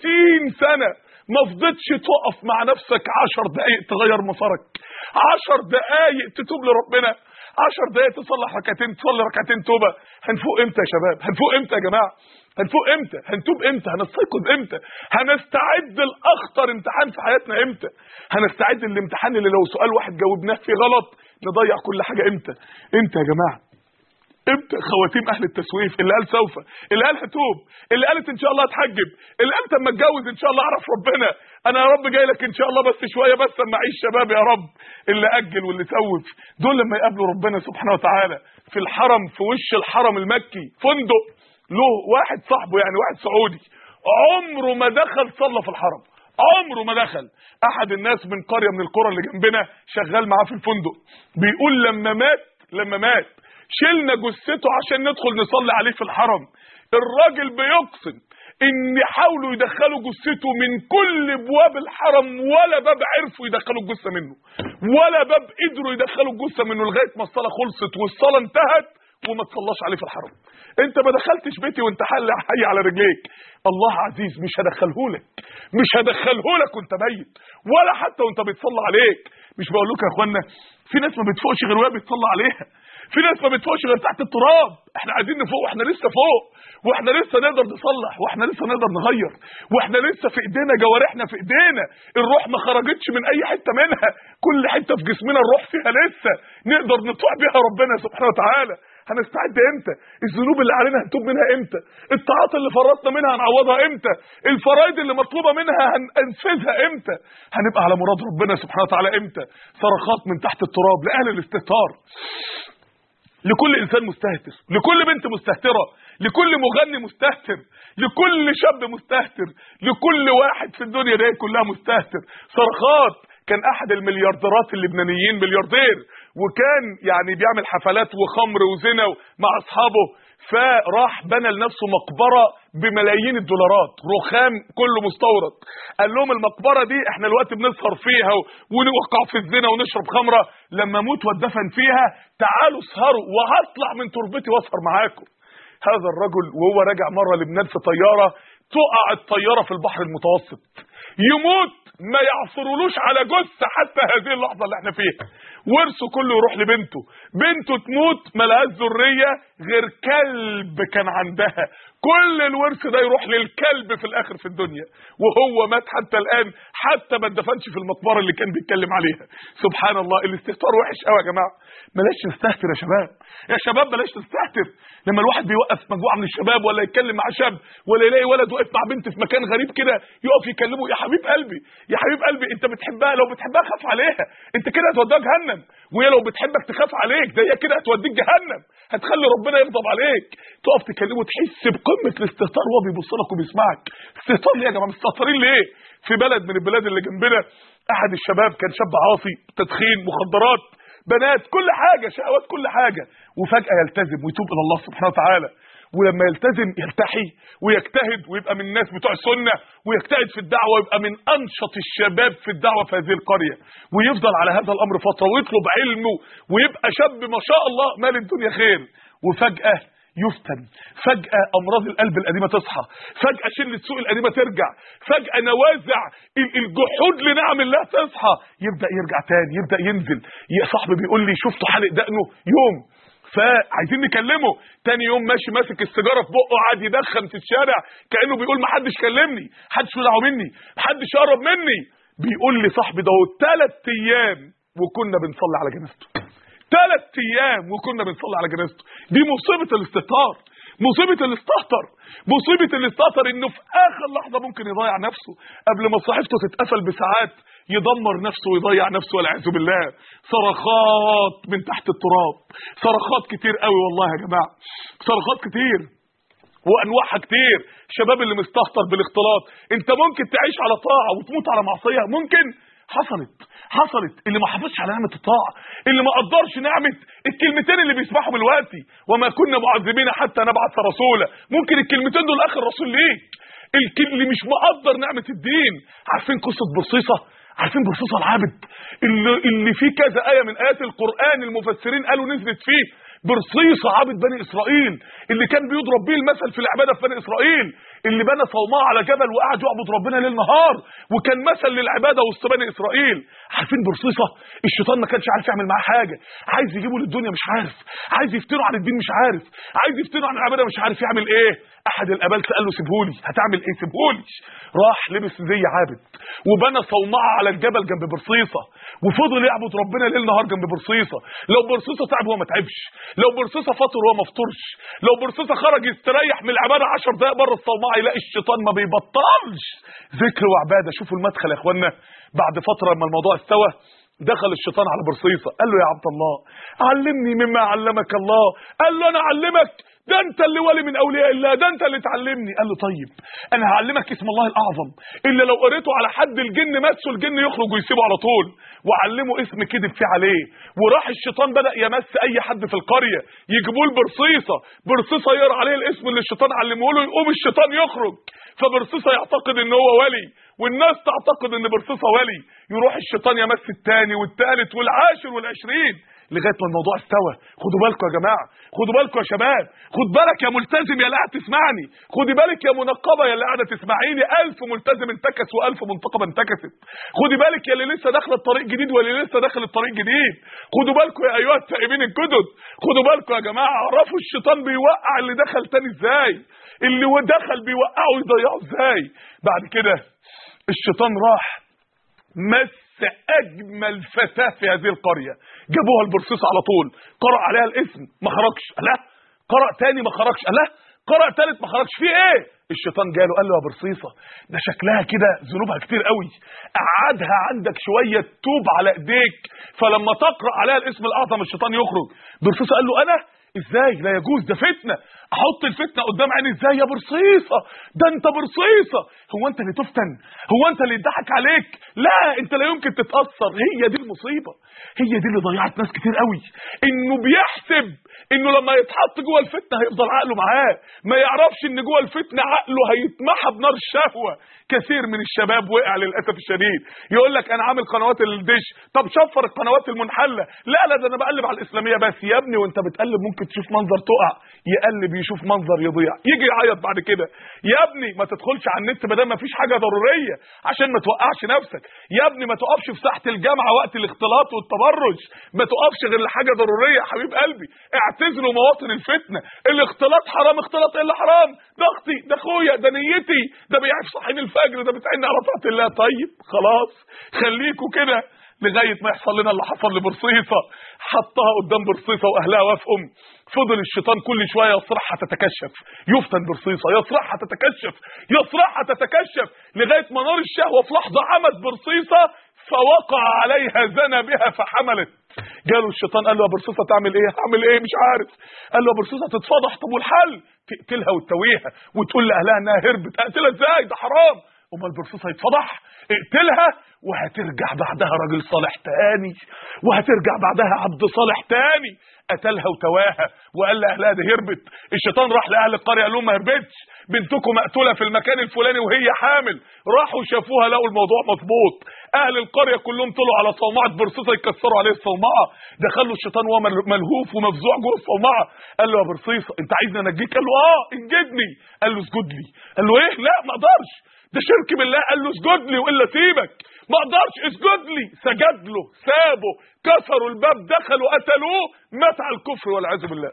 60 سنه ما فضتش تقف مع نفسك عشر دقايق تغير مسارك عشر دقايق تتوب لربنا عشر دقايق تصلح ركعتين تصلي ركعتين توبه هنفوق امتى يا شباب هنفوق امتى يا جماعه هنفوق امتى هنتوب امتى هنستيقظ امتى هنستعد لاخطر امتحان في حياتنا امتى هنستعد للامتحان اللي لو سؤال واحد جاوبناه فيه غلط نضيع كل حاجه امتى امتى يا جماعه امتى خواتيم اهل التسويف اللي قال سوف اللي قال هتوب اللي قالت ان شاء الله هتحجب اللي قالت اما اتجوز ان شاء الله اعرف ربنا انا يا رب جاي لك ان شاء الله بس شويه بس اما اعيش شباب يا رب اللي اجل واللي سوف دول لما يقابلوا ربنا سبحانه وتعالى في الحرم في وش الحرم المكي فندق له واحد صاحبه يعني واحد سعودي عمره ما دخل صلى في الحرم عمره ما دخل احد الناس من قريه من القرى اللي جنبنا شغال معاه في الفندق بيقول لما مات لما مات شلنا جثته عشان ندخل نصلي عليه في الحرم الراجل بيقسم ان حاولوا يدخلوا جثته من كل ابواب الحرم ولا باب عرفوا يدخلوا الجثه منه ولا باب قدروا يدخلوا الجثه منه لغايه ما الصلاه خلصت والصلاه انتهت وما تصلاش عليه في الحرم انت ما دخلتش بيتي وانت حل حي على رجليك الله عزيز مش هدخلهولك مش هدخلهولك وانت ميت ولا حتى وانت بيتصلى عليك مش بقول لكم يا اخوانا في ناس ما بتفوقش غير وهي بيتصلى عليها في ناس ما بتفوقش غير تحت التراب احنا عايزين نفوق واحنا لسه فوق واحنا لسه نقدر نصلح واحنا لسه نقدر نغير واحنا لسه في ايدينا جوارحنا في ايدينا الروح ما خرجتش من اي حته منها كل حته في جسمنا الروح فيها لسه نقدر نطوع بيها ربنا سبحانه وتعالى هنستعد امتى الذنوب اللي علينا هنتوب منها امتى الطاعات اللي فرطنا منها هنعوضها امتى الفرائض اللي مطلوبه منها هننفذها امتى هنبقى على مراد ربنا سبحانه وتعالى امتى صرخات من تحت التراب لاهل الاستهتار لكل انسان مستهتر لكل بنت مستهتره لكل مغني مستهتر لكل شاب مستهتر لكل واحد في الدنيا دي كلها مستهتر صرخات كان احد المليارديرات اللبنانيين ملياردير وكان يعني بيعمل حفلات وخمر وزنا مع اصحابه فراح بنى لنفسه مقبره بملايين الدولارات رخام كله مستورد قال لهم المقبره دي احنا الوقت بنسهر فيها ونوقع في الزنا ونشرب خمره لما اموت واتدفن فيها تعالوا اسهروا وهطلع من تربتي واسهر معاكم هذا الرجل وهو راجع مره لبنان في طياره تقع الطياره في البحر المتوسط يموت ما يعثرولوش على جثه حتى هذه اللحظه اللي احنا فيها ورثه كله يروح لبنته بنته تموت ملهاش ذريه غير كلب كان عندها كل الورث ده يروح للكلب في الاخر في الدنيا وهو مات حتى الان حتى ما اتدفنش في المقبره اللي كان بيتكلم عليها سبحان الله الاستهتار وحش قوي يا جماعه بلاش نستهتر يا شباب يا شباب بلاش نستهتر لما الواحد بيوقف مجموعه من الشباب ولا يتكلم مع شاب ولا يلاقي ولد واقف مع بنت في مكان غريب كده يقف يكلمه يا حبيب قلبي يا حبيب قلبي انت بتحبها لو بتحبها خاف عليها انت كده هتوديها جهنم وهي لو بتحبك تخاف عليك ده هي كده هتوديك جهنم هتخلي ربنا يغضب عليك تقف تكلمه تحس بقمه الاستهتار وهو بيبص لك وبيسمعك استهتار ليه يا جماعه مستهترين ليه في بلد من البلاد اللي جنبنا احد الشباب كان شاب عاصي تدخين مخدرات بنات كل حاجه شهوات كل حاجه وفجاه يلتزم ويتوب الى الله سبحانه وتعالى ولما يلتزم يلتحي ويجتهد ويبقى من الناس بتوع السنه ويجتهد في الدعوه ويبقى من انشط الشباب في الدعوه في هذه القريه ويفضل على هذا الامر فتره ويطلب علمه ويبقى شاب ما شاء الله مال الدنيا خير وفجاه يفتن فجأة أمراض القلب القديمة تصحى فجأة شلة سوء القديمة ترجع فجأة نوازع الجحود لنعم الله تصحى يبدأ يرجع تاني يبدأ ينزل يا صاحبي بيقول لي شفته حالق دقنه يوم فعايزين نكلمه تاني يوم ماشي ماسك السيجاره في بقه قاعد يدخن في الشارع كانه بيقول ما حدش كلمني محدش دعوه مني محدش قرب مني بيقول لي صاحبي ده ثلاث ايام وكنا بنصلي على جنازته ثلاث ايام وكنا بنصلي على جنازته دي مصيبه الاستهتار مصيبه الاستهتر مصيبه الاستهتر انه في اخر لحظه ممكن يضيع نفسه قبل ما صحيفته تتقفل بساعات يدمر نفسه ويضيع نفسه والعياذ بالله صرخات من تحت التراب صرخات كتير قوي والله يا جماعه صرخات كتير وانواعها كتير الشباب اللي مستهتر بالاختلاط انت ممكن تعيش على طاعه وتموت على معصيه ممكن حصلت حصلت اللي ما حافظش على نعمه الطاعه اللي ما قدرش نعمه الكلمتين اللي بيسمعهم دلوقتي وما كنا معذبين حتى نبعث رسولا ممكن الكلمتين دول اخر رسول ليك اللي مش مقدر نعمه الدين عارفين قصه برصيصه عارفين برصيصه العابد اللي, اللي فيه كذا ايه من ايات القران المفسرين قالوا نزلت فيه برصيصه عابد بني اسرائيل اللي كان بيضرب بيه المثل في العباده في بني اسرائيل اللي بنى صومعه على جبل وقعد يعبد ربنا ليل نهار وكان مثل للعباده وسط بني اسرائيل عارفين برصيصه الشيطان ما كانش عارف يعمل معاه حاجه عايز يجيبه للدنيا مش عارف عايز يفتنه عن الدين مش عارف عايز يفتنه عن العباده مش عارف يعمل ايه احد الابالسه قال له سيبهولي هتعمل ايه سيبهولي راح لبس زي عابد وبنى صومعه على الجبل جنب برصيصه وفضل يعبد ربنا ليل نهار جنب برصيصه لو برصيصه تعب هو ما تعبش لو برصيصه فطر هو ما فطرش لو برصيصه خرج يستريح من العباده 10 دقائق بره الصومعه يلاقي الشيطان ما بيبطلش ذكر وعباده شوفوا المدخل يا اخوانا بعد فتره لما الموضوع استوى دخل الشيطان على برصيصه قال له يا عبد الله علمني مما علمك الله قال له انا اعلمك ده انت اللي ولي من اولياء الله ده انت اللي تعلمني قال له طيب انا هعلمك اسم الله الاعظم اللي لو قريته على حد الجن مسه الجن يخرج ويسيبه على طول وعلمه اسم كذب فيه عليه وراح الشيطان بدا يمس اي حد في القريه يجيبوه لبرصيصه برصيصه يقرا عليه الاسم اللي الشيطان علمه له يقوم الشيطان يخرج فبرصيصه يعتقد ان هو ولي والناس تعتقد ان برصيصه ولي يروح الشيطان يمس الثاني والثالث والعاشر والعشرين لغايه ما الموضوع استوى خدوا بالكم يا جماعه خدوا بالكم يا شباب خد بالك يا ملتزم يا اللي قاعد تسمعني خدي بالك يا منقبه يا اللي قاعده تسمعيني ألف ملتزم انتكس وألف منتقبه انتكست خدي بالك يا اللي لسه داخله الطريق جديد واللي لسه داخل الطريق جديد خدوا بالكم يا ايها التائبين الجدد خدوا بالكم يا جماعه عرفوا الشيطان بيوقع اللي دخل تاني ازاي اللي دخل بيوقعه ويضيعه ازاي بعد كده الشيطان راح مس اجمل فتاه في هذه القريه جابوها البرصيص على طول قرأ عليها الاسم ما خرجش لا قرأ تاني ما خرجش لا قرأ تالت ما خرجش في ايه الشيطان جاله قال له يا برصيصه ده شكلها كده ذنوبها كتير قوي قعدها عندك شويه توب على ايديك فلما تقرا عليها الاسم الاعظم الشيطان يخرج برصيصه قال له انا ازاي لا يجوز ده فتنه احط الفتنه قدام عيني ازاي يا برصيصه ده انت برصيصه هو انت اللي تفتن هو انت اللي يضحك عليك لا انت لا يمكن تتاثر هي دي المصيبه هي دي اللي ضيعت ناس كتير قوي انه بيحسب انه لما يتحط جوه الفتنه هيفضل عقله معاه ما يعرفش ان جوه الفتنه عقله هيتمحى بنار الشهوه كثير من الشباب وقع للاسف الشديد يقول لك انا عامل قنوات الدش طب شفر القنوات المنحله لا لا ده انا بقلب على الاسلاميه بس يا ابني وانت بتقلب ممكن تشوف منظر تقع يقلب يشوف منظر يضيع يجي يعيط بعد كده يا ابني ما تدخلش على النت ما دام ما فيش حاجه ضروريه عشان ما توقعش نفسك يا ابني ما تقفش في ساحه الجامعه وقت الاختلاط والتبرج ما تقفش غير لحاجه ضروريه يا حبيب قلبي اعتزلوا مواطن الفتنه الاختلاط حرام اختلاط الا حرام ده اختي ده اخويا ده نيتي ده بيعرف صحين الفجر ده بتعني على طاعه الله طيب خلاص خليكوا كده لغايه ما يحصل لنا اللي حصل لبرصيصه حطها قدام برصيصه واهلها وافقهم فضل الشيطان كل شويه يصرخها تتكشف يفتن برصيصه يصرخها تتكشف يصرخها تتكشف لغايه ما نار الشهوه في لحظه عمت برصيصه فوقع عليها زنى بها فحملت جاله الشيطان قال له يا برصيصه تعمل ايه هعمل ايه مش عارف قال له يا برصيصه تتفضح طب والحل تقتلها وتتويها وتقول لاهلها انها هربت اقتلها ازاي ده حرام امال برصيصه يتفضح اقتلها وهترجع بعدها راجل صالح تاني وهترجع بعدها عبد صالح تاني قتلها وتواها وقال لاهلها ده هربت الشيطان راح لاهل القريه قال لهم ما هربتش بنتكم مقتوله في المكان الفلاني وهي حامل راحوا شافوها لقوا الموضوع مظبوط اهل القريه كلهم طلعوا على صومعه برصيصه يكسروا عليه الصومعه دخلوا الشيطان وهو ملهوف ومفزوع جوه الصومعه قال له يا برصيصه انت عايزني انجيك قال له اه انجدني قال له اسجد لي قال له ايه لا ما اقدرش ده شرك بالله قال له اسجد لي والا سيبك ما اقدرش اسجد لي سجد له سابه كسروا الباب دخلوا قتلوه مات على الكفر والعياذ بالله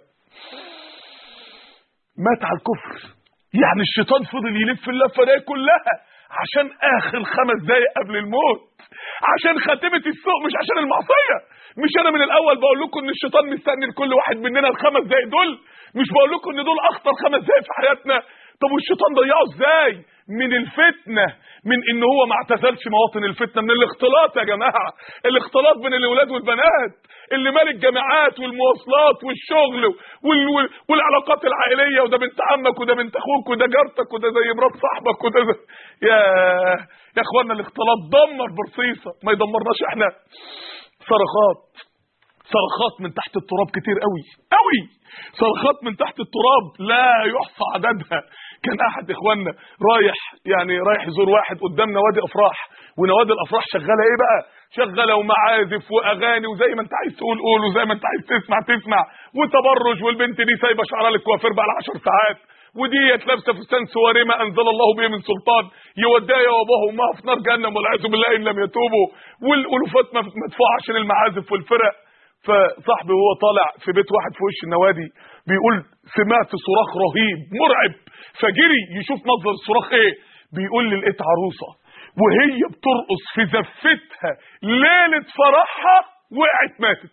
مات على الكفر يعني الشيطان فضل يلف اللفه دي كلها عشان اخر خمس دقايق قبل الموت عشان خاتمه السوق مش عشان المعصيه مش انا من الاول بقول لكم ان الشيطان مستني لكل واحد مننا الخمس دقايق دول مش بقول لكم ان دول اخطر خمس دقايق في حياتنا طب والشيطان ضيعه ازاي من الفتنه من ان هو ما اعتزلش مواطن الفتنه من الاختلاط يا جماعه الاختلاط بين الاولاد والبنات اللي مال الجامعات والمواصلات والشغل وال... وال... والعلاقات العائليه وده بنت عمك وده بنت اخوك وده جارتك وده زي مرات صاحبك وده زي... يا يا اخوانا الاختلاط دمر برصيصه ما يدمرناش احنا صرخات صرخات من تحت التراب كتير قوي قوي صرخات من تحت التراب لا يحصى عددها كان احد اخواننا رايح يعني رايح يزور واحد قدام نوادي افراح ونوادي الافراح شغاله ايه بقى شغاله ومعازف واغاني وزي ما انت عايز تقول قول وزي ما انت عايز تسمع تسمع وتبرج والبنت دي سايبه شعرها للكوافير بقى 10 ساعات وديت لابسه فستان سواري ما انزل الله به من سلطان يوديها يا وابوها وامها في نار جهنم والعياذ بالله ان لم يتوبوا والالوفات مدفوعه عشان المعازف والفرق فصاحبي وهو طالع في بيت واحد في وش النوادي بيقول سمعت صراخ رهيب مرعب فجري يشوف مصدر الصراخ ايه بيقول لي لقيت عروسه وهي بترقص في زفتها ليله فرحها وقعت ماتت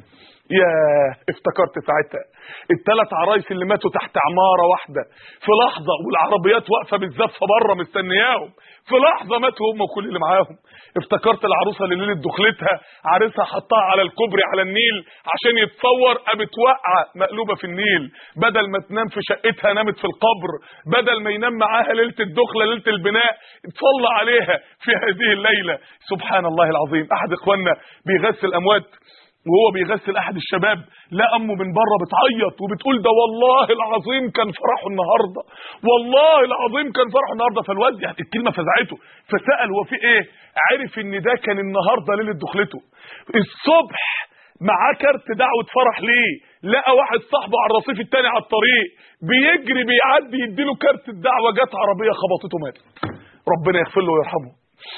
يا افتكرت ساعتها الثلاث عرايس اللي ماتوا تحت عماره واحده في لحظه والعربيات واقفه بالزفه بره مستنياهم في لحظه ماتوا هم وكل اللي معاهم افتكرت العروسه اللي ليله دخلتها عريسها حطها على الكوبري على النيل عشان يتصور قامت واقعه مقلوبه في النيل بدل ما تنام في شقتها نامت في القبر بدل ما ينام معاها ليله الدخله ليله البناء اتصلى عليها في هذه الليله سبحان الله العظيم احد اخواننا بيغسل اموات وهو بيغسل احد الشباب لا امه من بره بتعيط وبتقول ده والله العظيم كان فرحه النهارده والله العظيم كان فرحه النهارده فالواد يعني الكلمه فزعته فسال هو في ايه عرف ان ده كان النهارده ليله دخلته الصبح معاه كارت دعوه فرح ليه لقى واحد صاحبه على الرصيف التاني على الطريق بيجري بيعدي يديله كارت الدعوه جت عربيه خبطته مات ربنا يغفر له ويرحمه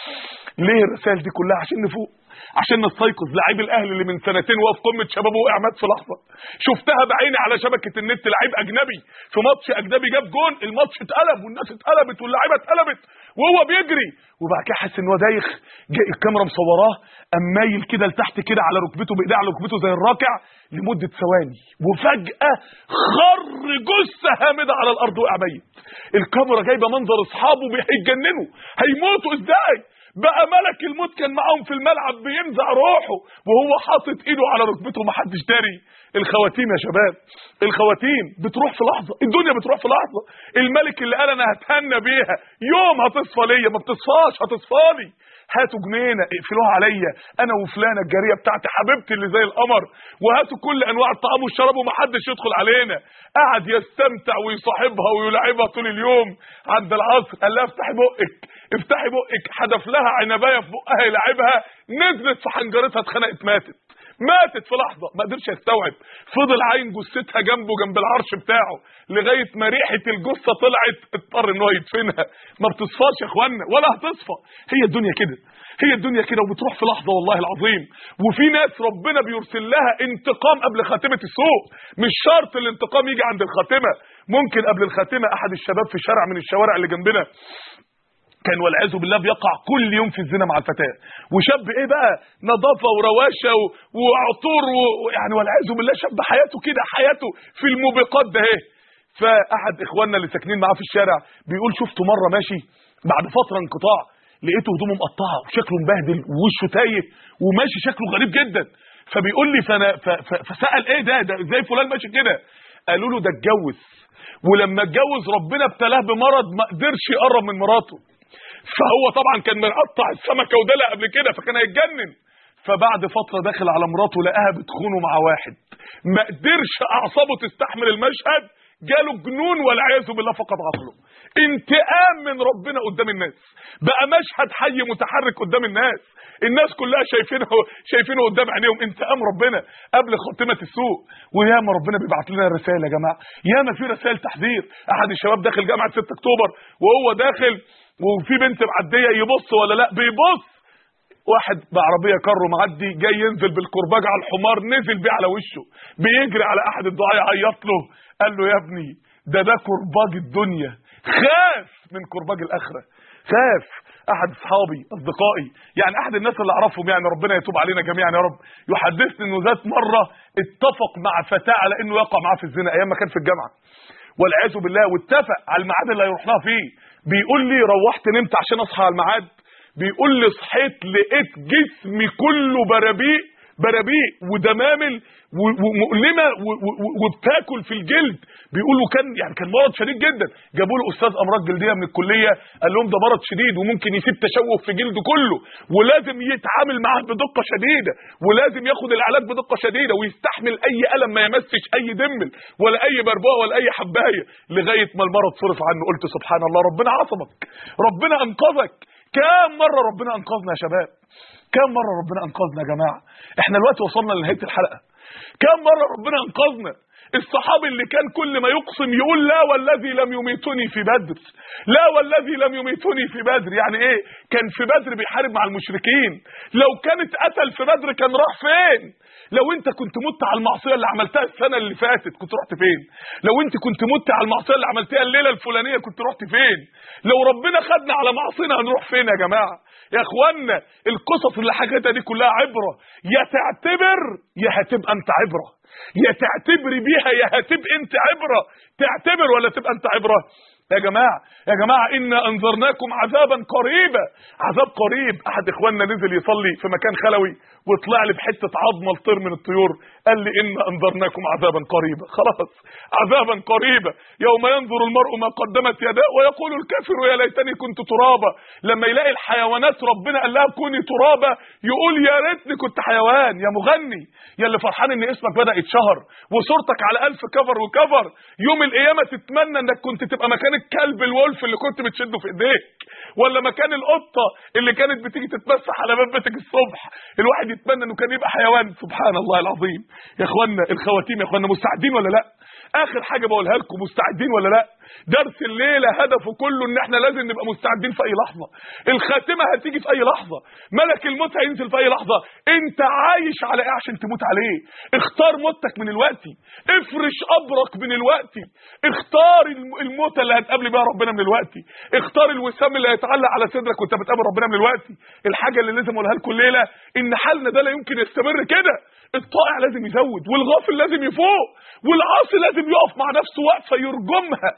ليه الرسائل دي كلها عشان نفوق عشان نستيقظ لعيب الاهلي اللي من سنتين وقف قمه شبابه وقع مات في لحظه شفتها بعيني على شبكه النت لعيب اجنبي في ماتش اجنبي جاب جون الماتش اتقلب والناس اتقلبت واللعيبه اتقلبت وهو بيجري وبعد كده حس ان هو دايخ جاء الكاميرا مصوراه قام مايل كده لتحت كده على ركبته بايديه على ركبته زي الراكع لمده ثواني وفجاه خر جثه هامده على الارض وقع ميت الكاميرا جايبه منظر اصحابه هيتجننوا هيموتوا ازاي بقى ملك الموت كان معاهم في الملعب بينزع روحه وهو حاطط ايده على ركبته محدش داري الخواتيم يا شباب الخواتيم بتروح في لحظه الدنيا بتروح في لحظه الملك اللي قال انا هتهنى بيها يوم هتصفى ليا ما بتصفاش هتصفالي هاتوا جنينه اقفلوها عليا انا وفلانه الجاريه بتاعتي حبيبتي اللي زي القمر وهاتوا كل انواع الطعام والشراب ومحدش يدخل علينا قعد يستمتع ويصاحبها ويلعبها طول اليوم عند العصر قال لها افتحي بقك افتحي بقك حدف لها عنبايه في بقها يلعبها نزلت في حنجرتها اتخنقت ماتت ماتت في لحظه ما قدرش يستوعب فضل عين جثتها جنبه جنب العرش بتاعه لغايه ما ريحه الجثه طلعت اضطر ان هو يدفنها ما بتصفاش يا اخوانا ولا هتصفى هي الدنيا كده هي الدنيا كده وبتروح في لحظه والله العظيم وفي ناس ربنا بيرسل لها انتقام قبل خاتمه السوء مش شرط الانتقام يجي عند الخاتمه ممكن قبل الخاتمه احد الشباب في شارع من الشوارع اللي جنبنا كان والعياذ بالله بيقع كل يوم في الزنا مع الفتاه وشاب ايه بقى نظافه ورواشه و- وعطور و- ويعني والعياذ بالله شاب حياته كده حياته في الموبقات ده ايه فاحد اخواننا اللي ساكنين معاه في الشارع بيقول شفته مره ماشي بعد فتره انقطاع لقيته هدومه مقطعه وشكله مبهدل ووشه تايه وماشي شكله غريب جدا فبيقول لي فانا ف- ف- فسال ايه ده ده ازاي فلان ماشي كده قالوا له ده اتجوز ولما اتجوز ربنا ابتلاه بمرض ما قدرش يقرب من مراته فهو طبعا كان مقطع السمكه ودلق قبل كده فكان هيتجنن فبعد فتره داخل على مراته لقاها بتخونه مع واحد ما قدرش اعصابه تستحمل المشهد جاله جنون والعياذ بالله فقد عقله انتقام من ربنا قدام الناس بقى مشهد حي متحرك قدام الناس الناس كلها شايفينه شايفينه قدام عينيهم انتقام ربنا قبل خاتمه السوء وياما ربنا بيبعت لنا رسائل يا جماعه ياما في رسائل تحذير احد الشباب داخل جامعه 6 اكتوبر وهو داخل وفي بنت معديه يبص ولا لا بيبص واحد بعربيه كارو معدي جاي ينزل بالكرباج على الحمار نزل بيه على وشه بيجري على احد الدعاة يعيط له قال له يا ابني ده ده كرباج الدنيا خاف من كرباج الاخره خاف احد اصحابي اصدقائي يعني احد الناس اللي اعرفهم يعني ربنا يتوب علينا جميعا يا رب يحدثني انه ذات مره اتفق مع فتاه على انه يقع معاه في الزنا ايام ما كان في الجامعه والعياذ بالله واتفق على الميعاد اللي هيروح لها فيه بيقول لي روحت نمت عشان اصحى على الميعاد بيقول لي صحيت لقيت جسمي كله برابيق برابيق ودمامل و- ومؤلمه و- و- وبتاكل في الجلد بيقولوا كان يعني كان مرض شديد جدا جابوا له استاذ امراض جلديه من الكليه قال لهم ده مرض شديد وممكن يسيب تشوه في جلده كله ولازم يتعامل معاه بدقه شديده ولازم ياخد العلاج بدقه شديده ويستحمل اي الم ما يمسش اي دمل ولا اي بربوه ولا اي حبايه لغايه ما المرض صرف عنه قلت سبحان الله ربنا عصمك ربنا انقذك كام مره ربنا انقذنا يا شباب كام مره ربنا انقذنا يا جماعه احنا دلوقتي وصلنا لنهايه الحلقه كام مره ربنا انقذنا الصحابي اللي كان كل ما يقسم يقول لا والذي لم يميتني في بدر لا والذي لم يميتني في بدر يعني ايه كان في بدر بيحارب مع المشركين لو كانت قتل في بدر كان راح فين لو انت كنت مت على المعصيه اللي عملتها السنه اللي فاتت كنت رحت فين لو انت كنت مت على المعصيه اللي عملتها الليله الفلانيه كنت رحت فين لو ربنا خدنا على معصينا هنروح فين يا جماعه يا اخوانا القصص اللي حكيتها دي كلها عبره يا تعتبر يا هتبقى انت عبره يا تعتبري بيها يا هتبقى انت عبره تعتبر ولا تبقى انت عبره يا جماعة يا جماعة إنا أنذرناكم عذابا قريبا عذاب قريب أحد إخواننا نزل يصلي في مكان خلوي وطلع لي بحتة عظمة لطير من الطيور قال لي إنا أنذرناكم عذابا قريبا خلاص عذابا قريبا يوم ينظر المرء ما قدمت يداه ويقول الكافر يا ليتني كنت ترابا لما يلاقي الحيوانات ربنا قال لها كوني ترابا يقول يا ريتني كنت حيوان يا مغني يا اللي فرحان ان اسمك بدأ يتشهر وصورتك على ألف كفر وكفر يوم القيامة تتمنى انك كنت تبقى مكان الكلب الولف اللي كنت بتشده في ايديك ولا مكان القطة اللي كانت بتيجي تتمسح على باب بيتك الصبح الواحد يتمنى انه كان يبقى حيوان سبحان الله العظيم يا اخوانا الخواتيم يا اخوانا مستعدين ولا لا اخر حاجه بقولها لكم مستعدين ولا لا درس الليله هدفه كله ان احنا لازم نبقى مستعدين في اي لحظه الخاتمه هتيجي في اي لحظه ملك الموت هينزل في اي لحظه انت عايش على ايه عشان تموت عليه اختار موتك من الوقت افرش قبرك من الوقت اختار الموت اللي هتقابل بيها ربنا من الوقت اختار الوسام اللي هيتعلق على صدرك وانت بتقابل ربنا من الوقت الحاجه اللي لازم اقولها لكم الليله ان حالنا ده لا يمكن يستمر كده الطائع لازم يزود والغافل لازم يفوق والعاصي لازم يقف مع نفسه وقفه يرجمها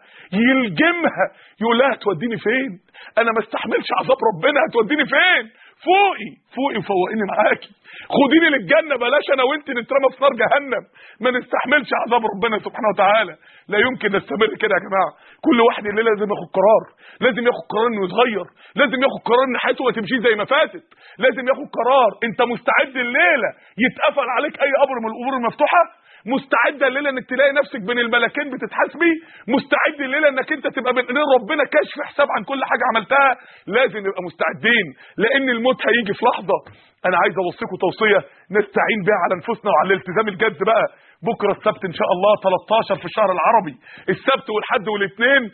يلجمها يقول لها هتوديني فين انا ما استحملش عذاب ربنا هتوديني فين فوقي فوقي وفوقيني معاكي خديني للجنه بلاش انا وانت نترمى في نار جهنم ما نستحملش عذاب ربنا سبحانه وتعالى لا يمكن نستمر كده يا جماعه كل واحد الليله لازم ياخد قرار لازم ياخد قرار انه يتغير لازم ياخد قرار ان حياته ما تمشيش زي ما فاتت لازم ياخد قرار انت مستعد الليله يتقفل عليك اي قبر من القبور المفتوحه مستعده الليله انك تلاقي نفسك بين الملكين بتتحاسبي مستعد الليله انك انت تبقى بين ايدين ربنا كاشف حساب عن كل حاجه عملتها لازم نبقى مستعدين لان الموت هيجي في لحظه انا عايز اوصيكم توصيه نستعين بيها على انفسنا وعلى الالتزام الجد بقى بكره السبت ان شاء الله 13 في الشهر العربي السبت والحد والاثنين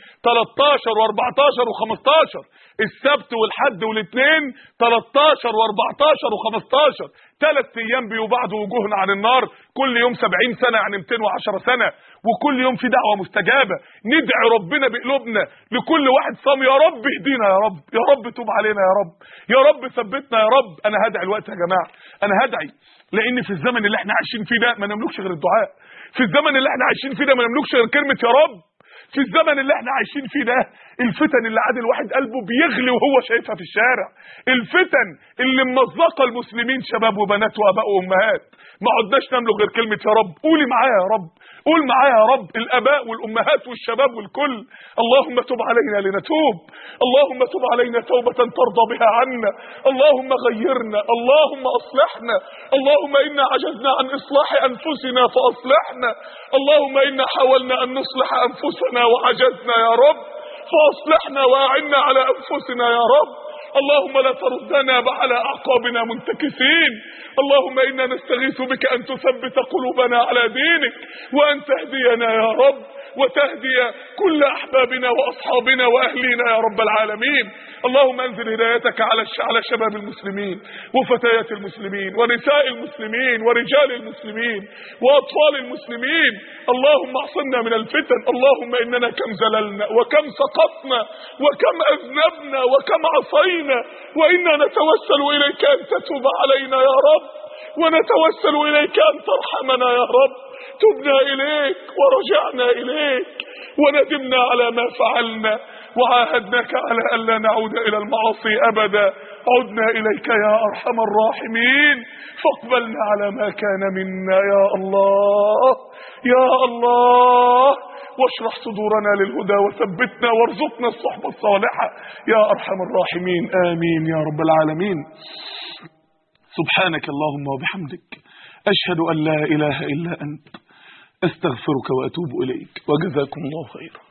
13 و14 و15 السبت والحد والاثنين 13 و14 و15 ثلاث ايام بيبعد وجوهنا عن النار كل يوم 70 سنه يعني 210 سنه وكل يوم في دعوه مستجابه ندعي ربنا بقلوبنا لكل واحد صام يا رب اهدينا يا رب يا رب توب علينا يا رب يا رب ثبتنا يا رب انا هدعي الوقت يا جماعه انا هدعي لان في الزمن اللي احنا عايشين فيه ده ما نملكش غير الدعاء في الزمن اللي احنا عايشين فيه ده ما نملكش غير كلمه يا رب في الزمن اللي احنا عايشين فيه ده الفتن اللي عاد الواحد قلبه بيغلي وهو شايفها في الشارع الفتن اللي ممزقه المسلمين شباب وبنات واباء وامهات ما عدناش نملك غير كلمه يا رب قولي معايا يا رب قول معايا يا رب الاباء والامهات والشباب والكل اللهم تب علينا لنتوب اللهم تب علينا توبه ترضى بها عنا اللهم غيرنا اللهم اصلحنا اللهم انا عجزنا عن اصلاح انفسنا فاصلحنا اللهم انا حاولنا ان نصلح انفسنا وعجزنا يا رب فاصلحنا واعنا على انفسنا يا رب اللهم لا تردنا على اعقابنا منتكسين اللهم انا نستغيث بك ان تثبت قلوبنا على دينك وان تهدينا يا رب وتهدي كل احبابنا واصحابنا واهلينا يا رب العالمين اللهم انزل هدايتك على على شباب المسلمين وفتيات المسلمين ونساء المسلمين ورجال المسلمين واطفال المسلمين اللهم اعصمنا من الفتن اللهم اننا كم زللنا وكم سقطنا وكم اذنبنا وكم عصينا وانا نتوسل اليك ان تتوب علينا يا رب ونتوسل اليك ان ترحمنا يا رب تبنا إليك ورجعنا إليك وندمنا على ما فعلنا وعاهدناك على ألا نعود إلى المعاصي أبدا عدنا إليك يا أرحم الراحمين فاقبلنا على ما كان منا يا الله يا الله واشرح صدورنا للهدى وثبتنا وارزقنا الصحبة الصالحة يا أرحم الراحمين آمين يا رب العالمين سبحانك اللهم وبحمدك أشهد أن لا إله إلا أنت أستغفرك وأتوب إليك وجزاكم الله خيرا